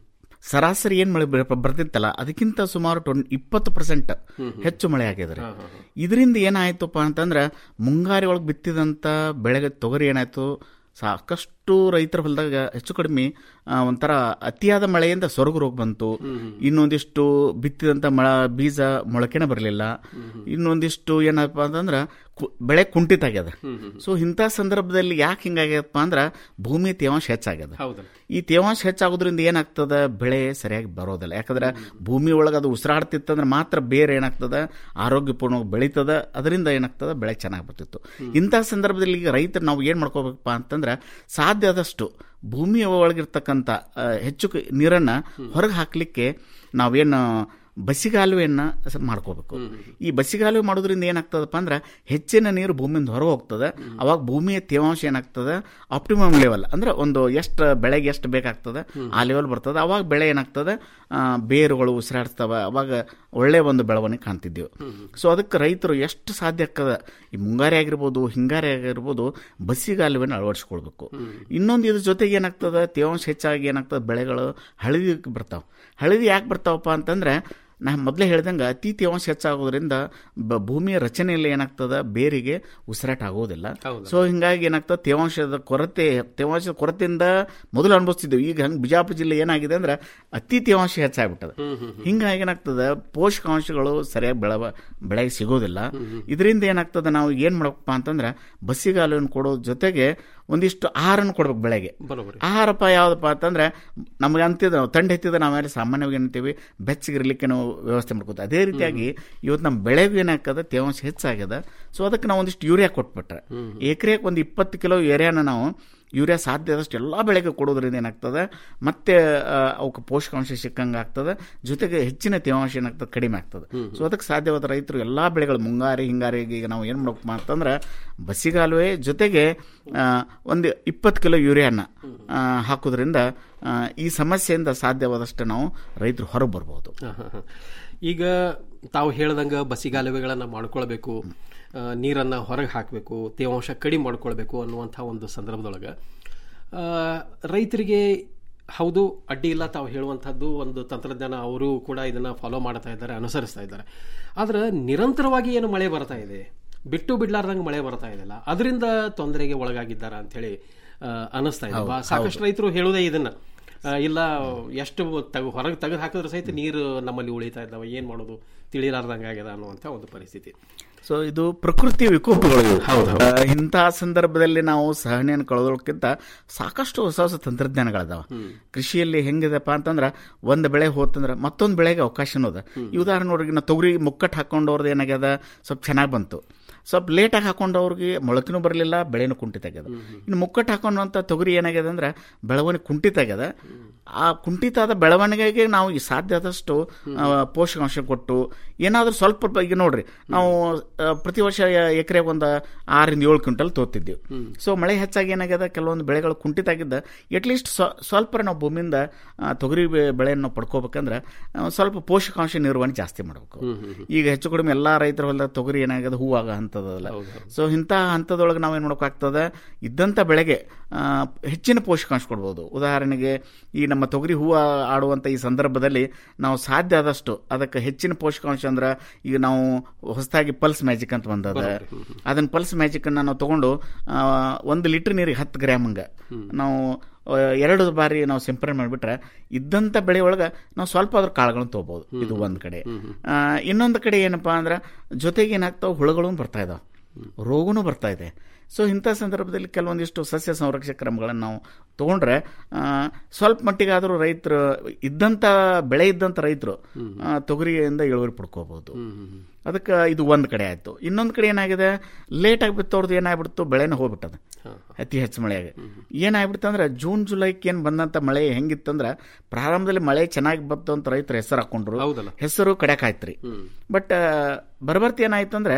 ಸರಾಸರಿ ಏನು ಮಳೆ ಬರ್- ಬರ್ತಿತ್ತಲ್ಲ ಅದಕ್ಕಿಂತ ಸುಮಾರು ಟ್ವೆಂಟ್ ಇಪ್ಪತ್ತು ಪರ್ಸೆಂಟ್ ಹೆಚ್ಚು ಮಳೆ ಆಗಿದೆ ರೀ. ಇದರಿಂದ ಏನಾಯ್ತಪ್ಪ ಅಂತಂದ್ರೆ ಮುಂಗಾರಿ ಒಳಗೆ ಬಿತ್ತಿದಂಥ ಬೆಳೆಗೆ ತೊಗರಿ ಏನಾಯ್ತು ಸಾಕಷ್ಟು ರೈತರ ಹೊಲದಾಗ ಹೆಚ್ಚು ಕಡಿಮೆ ಆ, ಒಂಥರ ಅತಿಯಾದ ಮಳೆಯಿಂದ ಸೊರಗು ರೋಗ ಬಂತು ಇನ್ನೊಂದಿಷ್ಟು ಬಿತ್ತಿದಂಥ ಮಳ ಬೀಜ ಮೊಳಕೆನೇ ಬರಲಿಲ್ಲ ಇನ್ನೊಂದಿಷ್ಟು ಏನಪ್ಪ ಅಂತಂದ್ರೆ ಕು- ಬೆಳೆ ಕುಂಠಿತ ಆಗ್ಯದ ಸೊ ಇಂಥ ಸಂದರ್ಭದಲ್ಲಿ ಯಾಕೆ ಹಿಂಗಾಗ್ಯದಪ್ಪ ಅಂದ್ರೆ ಭೂಮಿ ತೇವಾಂಶ ಹೆಚ್ಚಾಗ್ಯದ ಹೌದಲ್ಲ ಈ ತೇವಾಂಶ ಹೆಚ್ಚಾಗೋದ್ರಿಂದ ಏನಾಗ್ತದ ಬೆಳೆ ಸರಿಯಾಗಿ ಬರೋದಿಲ್ಲ ಯಾಕಂದ್ರೆ ಭೂಮಿ ಒಳಗೆ ಅದು ಉಸಿರಾಡ್ತಿತ್ತಂದ್ರೆ ಮಾತ್ರ ಬೇರೆ ಏನಾಗ್ತದ ಆರೋಗ್ಯಪೂರ್ಣವಾಗಿ ಬೆಳೀತದ ಅದರಿಂದ ಏನಾಗ್ತದ ಬೆಳೆ ಚೆನ್ನಾಗಿ ಬರ್ತಿತ್ತು ಇಂಥ ಸಂದರ್ಭದಲ್ಲಿ ಈಗ ರೈತರು ನಾವು ಏನು ಮಾಡ್ಕೋಬೇಕಪ್ಪ ಅಂತಂದ್ರೆ ಸಾಧ್ಯ ಆದಷ್ಟು ಭೂಮಿಯ ಒಳಗಿರ್ತಕ್ಕಂಥ ಆ, ಹೆಚ್ಚು ಕ- ನೀರನ್ನ ಹೊರಗೆ ಹಾಕಲಿಕ್ಕೆ ನಾವೇನು ಬಸಿಗಾಲುವೆಯನ್ನು ಮಾಡ್ಕೋಬೇಕು ಈ ಬಸಿಗಾಲುವೆ ಮಾಡೋದ್ರಿಂದ ಏನಾಗ್ತದಪ್ಪ ಅಂದ್ರೆ ಹೆಚ್ಚಿನ ನೀರು ಭೂಮಿಯಿಂದ ಹೊರ ಹೋಗ್ತದೆ ಅವಾಗ ಭೂಮಿಯ ತೇವಾಂಶ ಏನಾಗ್ತದೆ ಆಪ್ಟಿಮಮ್ ಲೆವೆಲ್ ಅಂದ್ರೆ ಒಂದು ಎಷ್ಟು ಬೆಳೆಗೆ ಎಷ್ಟು ಬೇಕಾಗ್ತದೆ ಆ ಲೆವೆಲ್ ಬರ್ತದೆ ಅವಾಗ ಬೆಳೆ ಏನಾಗ್ತದೆ ಆ, ಬೇರುಗಳು ಉಸಿರಾಡ್ತವೆ ಅವಾಗ ಒಳ್ಳೆ ಒಂದು ಬೆಳವಣಿಗೆ ಕಾಣ್ತಿದ್ದೀವಿ ಸೊ ಅದಕ್ಕೆ ರೈತರು ಎಷ್ಟು ಸಾಧ್ಯ ಆಗ್ತದೆ ಈ ಮುಂಗಾರಿ ಆಗಿರ್ಬೋದು ಹಿಂಗಾರಿ ಆಗಿರ್ಬೋದು ಬಸಿಗಾಲುವೆಯನ್ನು ಅಳವಡಿಸ್ಕೊಳ್ಬೇಕು ಇನ್ನೊಂದು ಇದ್ರ ಜೊತೆಗೆ ಏನಾಗ್ತದೆ ತೇವಾಂಶ ಹೆಚ್ಚಾಗಿ ಏನಾಗ್ತದೆ ಬೆಳೆಗಳು ಹಳದಿ ಬರ್ತಾವೆ ಹಳದಿ ಯಾಕೆ ಬರ್ತಾವಪ್ಪ ಅಂತಂದ್ರೆ ನಾ ಮೊದಲೇ ಹೇಳ್ದಂಗೆ ಅತಿ ತೇವಾಂಶ ಹೆಚ್ಚಾಗೋದ್ರಿಂದ ಬ- ಭೂಮಿಯ ರಚನೆಯಲ್ಲಿ ಏನಾಗ್ತದೆ ಬೇರಿಗೆ ಉಸಿರಾಟ ಆಗೋದಿಲ್ಲ ಸೊ ಹಿಂಗಾಗಿ ಏನಾಗ್ತದೆ ತೇವಾಂಶದ ಕೊರತೆ ತೇವಾಂಶದ ಕೊರತೆಯಿಂದ ಮೊದಲು ಅನುಭವಿಸ್ತಿದ್ದೆವು ಈಗ ಹಂಗೆ ಬಿಜಾಪುರ ಜಿಲ್ಲೆ ಏನಾಗಿದೆ ಅಂದ್ರೆ ಅತಿ ತೇವಾಂಶ ಹೆಚ್ಚಾಗ್ಬಿಟ್ಟದೆ ಹಿಂಗಾಗಿ ಏನಾಗ್ತದೆ ಪೋಷಕಾಂಶಗಳು ಸರಿಯಾಗಿ ಬೆಳವ ಬೆಳೆಗೆ ಸಿಗೋದಿಲ್ಲ ಇದರಿಂದ ಏನಾಗ್ತದೆ ನಾವು ಏನು ಮಾಡಬೇಕಪ್ಪ ಅಂತಂದ್ರೆ ಬಸ್ಸಿಗಾಲನ್ನು ಕೊಡೋ ಜೊತೆಗೆ ಒಂದಿಷ್ಟು ಆಹಾರನ ಕೊಡ್ಬೇಕು ಬೆಳೆಗೆ ಬರೋಬ್ಬರಿ ಆಹಾರಪ್ಪ ಯಾವುದಪ್ಪ ಅಂತಂದ್ರೆ ನಮಗೆ ಅಂತಿದ್ರೆ ನಾವು ತಂಡ ಎತ್ತಿದ್ರೆ ನಾವೆಲ್ಲ ಸಾಮಾನ್ಯವಾಗಿ ಏನಂತೀವಿ ಬೆಚ್ಚಗಿರ್ಲಿಕ್ಕೆ ನಾವು ವ್ಯವಸ್ಥೆ ಮಾಡ್ಕೋತೀವಿ ಅದೇ ರೀತಿಯಾಗಿ ಇವತ್ತು ನಮ್ಮ ಬೆಳೆಗೂ ಏನಾಗ್ತದೆ ತೇವಾಂಶ ಹೆಚ್ಚಾಗ್ಯದ ಸೊ ಅದಕ್ಕೆ ನಾವು ಒಂದಿಷ್ಟು ಯೂರಿಯಾ ಕೊಟ್ಬಿಟ್ರೆ ಎಕರೆಗೆ ಒಂದು ಇಪ್ಪತ್ತು ಕಿಲೋ ಯೂರಿಯಾನ ನಾವು ಯೂರಿಯಾ ಸಾಧ್ಯ ಆದಷ್ಟು ಎಲ್ಲ ಬೆಳೆಗೆ ಕೊಡೋದ್ರಿಂದ ಏನಾಗ್ತದೆ ಮತ್ತೆ ಆ, ಅವಕ್ಕೆ ಪೋಷಕಾಂಶ ಸಿಕ್ಕಂಗೆ ಆಗ್ತದೆ ಜೊತೆಗೆ ಹೆಚ್ಚಿನ ತೇವಾಂಶ ಏನಾಗ್ತದೆ ಕಡಿಮೆ ಆಗ್ತದೆ ಸೊ ಅದಕ್ಕೆ ಸಾಧ್ಯವಾದ ರೈತರು ಎಲ್ಲ ಬೆಳೆಗಳು ಮುಂಗಾರಿ ಹಿಂಗಾರಿಗೆ ಈಗ ನಾವು ಏನು ಮಾಡ್ಬೇಕು ಅಂತಂದ್ರೆ ಬಸಿಗಾಲುವೆ ಜೊತೆಗೆ ಆ, ಒಂದು ಇಪ್ಪತ್ತು ಕಿಲೋ ಯೂರಿಯಾನ ಆ, ಹಾಕೋದ್ರಿಂದ ಆ, ಈ ಸಮಸ್ಯೆಯಿಂದ ಸಾಧ್ಯವಾದಷ್ಟು ನಾವು ರೈತರು ಹೊರಗೆ ಬರ್ಬೋದು ಹ, ಹ, ಹ. ಈಗ ತಾವು ಹೇಳ್ದಂಗೆ ಬಸಿಗಾಲುವೆಗಳನ್ನು ಮಾಡ್ಕೊಳ್ಬೇಕು ಆ, ನೀರನ್ನ ಹೊರಗೆ ಹಾಕಬೇಕು ತೇವಾಂಶ ಕಡಿಮೆ ಮಾಡ್ಕೊಳ್ಬೇಕು ಅನ್ನುವಂಥ ಒಂದು ಸಂದರ್ಭದೊಳಗೆ ಆ, ರೈತರಿಗೆ ಹೌದು ಅಡ್ಡಿ ಇಲ್ಲ ತಾವು ಹೇಳುವಂಥದ್ದು ಒಂದು ತಂತ್ರಜ್ಞಾನ ಅವರು ಕೂಡ ಇದನ್ನ ಫಾಲೋ ಮಾಡ್ತಾ ಇದ್ದಾರೆ ಅನುಸರಿಸ್ತಾ ಇದ್ದಾರೆ ಆದ್ರೆ ನಿರಂತರವಾಗಿ ಏನು ಮಳೆ ಬರ್ತಾ ಇದೆ ಬಿಟ್ಟು ಬಿಡ್ಲಾರ್ದಂಗೆ ಮಳೆ ಬರ್ತಾ ಇದೆಯಲ್ಲ ಅದರಿಂದ ತೊಂದರೆಗೆ ಒಳಗಾಗಿದ್ದಾರಾ ಅಂತೇಳಿ ಆ, ಅನಿಸ್ತಾ ಇದೆ ಹೌದು, ಬಾ- ಸಾಕಷ್ಟು ರೈತರು ಹೇಳುವುದೇ ಇದನ್ನ ಆ, ಇಲ್ಲ ಎಷ್ಟು ತಗ ಹೊರಗೆ ತೆಗೆದು ಹಾಕಿದ್ರೆ ಸಹಿತ ನೀರು ನಮ್ಮಲ್ಲಿ ಉಳಿತಾ ಇದ್ದಾವೆ ಏನ್ ಮಾಡೋದು ತಿಳಿಲಾರ್ದಂಗೆ ಆಗ್ಯದ ಅನ್ನುವಂಥ ಒಂದು ಪರಿಸ್ಥಿತಿ ಸೊ ಇದು ಪ್ರಕೃತಿ ವಿಕೋಪಗಳು ಇವು. ಹೌದು, ಹೌದು. ಆ, ಇಂತಹ ಸಂದರ್ಭದಲ್ಲಿ ನಾವು ಸಹನೆಯನ್ನು ಕಳೆದೋಕ್ಕಿಂತ ಸಾಕಷ್ಟು ಹೊಸ ಹೊಸ ತಂತ್ರಜ್ಞಾನಗಳದಾವ ಕೃಷಿಯಲ್ಲಿ ಹೆಂಗಿದೆಪ್ಪ ಅಂತಂದ್ರೆ ಒಂದು ಬೆಳೆ ಹೋತಂದ್ರೆ ಮತ್ತೊಂದು ಬೆಳೆಗೆ ಅವಕಾಶನೂ ಅದ ಈ ಉದಾಹರಣೆ ನೋಡ್ರಿ ನಾ ತೊಗರಿ ಮುಕ್ಕಟ್ಟು ಹಾಕೊಂಡವ್ರದ್ದು ಏನಾಗ್ಯದ ಸ್ವಲ್ಪ ಚೆನ್ನಾಗಿ ಬಂತು ಸ್ವಲ್ಪ ಲೇಟಾಗಿ ಹಾಕೊಂಡವ್ರಿಗೆ ಮೊಳಕೆನೂ ಬರಲಿಲ್ಲ ಬೆಳೆನೂ ಕುಂಠಿತ ಆಗ್ಯದ ಇನ್ನು ಮುಕ್ಕಟ್ಟು ಹಾಕೊಂಡಂಥ ತೊಗರಿ ಏನಾಗ್ಯದ ಅಂದ್ರೆ ಬೆಳವಣಿಗೆ ಕುಂಠಿತ ಆಗ್ಯದ ಆ ಕುಂಠಿತ ಆದ ಬೆಳವಣಿಗೆಗೆ ನಾವು ಈ ಸಾಧ್ಯ ಆದಷ್ಟು ಆ, ಪೋಷಕಾಂಶ ಕೊಟ್ಟು ಏನಾದರೂ ಸ್ವಲ್ಪ ಪ- ಈಗ ನೋಡ್ರಿ ನಾವು ಆ, ಪ್ರತಿ ವರ್ಷ ಎಕರೆಗೆ ಒಂದು ಆರಿಂದ ಏಳು ಕ್ವಿಂಟಲ್ ತೋತಿದ್ದೀವಿ ಸೊ ಮಳೆ ಹೆಚ್ಚಾಗಿ ಏನಾಗ್ಯದ ಕೆಲವೊಂದು ಬೆಳೆಗಳು ಕುಂಠಿತ ಆಗಿದ್ದ ಅಟ್ಲೀಸ್ಟ್ ಸ್ವಲ್ಪ ನಾವು ಭೂಮಿಯಿಂದ ಆ, ತೊಗರಿ ಬೆ- ಬೆಳೆಯನ್ನು ನಾವು ಪಡ್ಕೋಬೇಕಂದ್ರೆ ಆ, ಸ್ವಲ್ಪ ಪೋಷಕಾಂಶ ನಿರ್ವಹಣೆ ಜಾಸ್ತಿ ಮಾಡಬೇಕು ಈಗ ಹೆಚ್ಚು ಕಡಿಮೆ ಎಲ್ಲಾ ರೈತರ ಹೊಲದ ತೊಗರಿ ಏನಾಗ್ಯದ ಹೂವಾಗ ಹಂತದಲ್ಲ ಸೊ ಇಂಥ ಹಂತದೊಳಗೆ ನಾವೇನು ಮಾಡ್ಬೇಕಾಗ್ತದೆ ಇದ್ದಂಥ ಬೆಳೆಗೆ ಆ, ಹೆಚ್ಚಿನ ಪೋಷಕಾಂಶ ಕೊಡ್ಬೋದು ಉದಾಹರಣೆಗೆ ಈ ನಮ್ಮ ತೊಗರಿ ಹೂವು ಆಡುವಂಥ ಈ ಸಂದರ್ಭದಲ್ಲಿ ನಾವು ಸಾಧ್ಯ ಆದಷ್ಟು ಅದಕ್ಕೆ ಹೆಚ್ಚಿನ ಪೋಷಕಾಂಶ ಅಂದ್ರೆ ಈಗ ನಾವು ಹೊಸದಾಗಿ ಪಲ್ಸ್ ಮ್ಯಾಜಿಕ್ ಅಂತ ಬಂದದ ಅದನ್ನ ಪಲ್ಸ್ ಮ್ಯಾಜಿಕ್ ಅನ್ನ ನಾವು ತಗೊಂಡು ಆ, ಒಂದು ಲೀಟರ್ ನೀರಿಗೆ ಹತ್ತು ಗ್ರಾಮ್ ಹಂಗ ನಾವು ಆ, ಎರಡು ಬಾರಿ ನಾವು ಸಿಂಪರಣೆ ಮಾಡಿಬಿಟ್ರೆ ಇದ್ದಂಥ ಬೆಳೆ ಒಳಗೆ ನಾವು ಸ್ವಲ್ಪ ಅದ್ರ ಕಾಳುಗಳನ್ನು ತೊಗೋಬಹುದು ಇದು ಒಂದು ಕಡೆ ಆ, ಇನ್ನೊಂದು ಕಡೆ ಏನಪ್ಪಾ ಅಂದ್ರೆ ಜೊತೆಗೆ ಏನಾಗ್ತಾವ ಹುಳುಗಳು ಬರ್ತಾ ಇದಾವೆ ರೋಗನೂ ಬರ್ತಾ ಇದೆ ಸೊ ಇಂಥ ಸಂದರ್ಭದಲ್ಲಿ ಕೆಲವೊಂದಿಷ್ಟು ಸಸ್ಯ ಸಂರಕ್ಷಕ ಕ್ರಮಗಳನ್ನು ನಾವು ತೊಗೊಂಡ್ರೆ ಆ, ಸ್ವಲ್ಪ ಮಟ್ಟಿಗಾದರೂ ರೈತರು ಇದ್ದಂಥ ಬೆಳೆ ಇದ್ದಂಥ ರೈತರು ಆ, ತೊಗರಿಯಿಂದ ಇಳುವರಿ ಪಡ್ಕೋಬಹುದು ಅದಕ್ಕೆ ಇದು ಒಂದು ಕಡೆ ಆಯಿತು ಇನ್ನೊಂದು ಕಡೆ ಏನಾಗಿದೆ ಲೇಟಾಗಿ ಬಿತ್ತವ್ರದ್ದು ಏನಾಗ್ಬಿಡ್ತು ಬೆಳೆನೇ ಹೋಗ್ಬಿಟ್ಟದ ಅತಿ ಹೆಚ್ಚು ಮಳೆಯಾಗಿ ಏನಾಗ್ಬಿಡ್ತು ಅಂದ್ರೆ ಜೂನ್ ಜುಲೈಕ್ಕೆ ಏನು ಬಂದಂಥ ಮಳೆ ಹೆಂಗಿತ್ತಂದ್ರೆ ಪ್ರಾರಂಭದಲ್ಲಿ ಮಳೆ ಚೆನ್ನಾಗಿ ಬಂತು ಅಂತ ರೈತರು ಹೆಸರು ಹಾಕೊಂಡ್ರು ಹೆಸರು ಕಡೆಕಾಯ್ತ್ರಿ ಬಟ್ ಬರ್ಬರ್ತಿ ಏನಾಯ್ತು ಅಂದ್ರೆ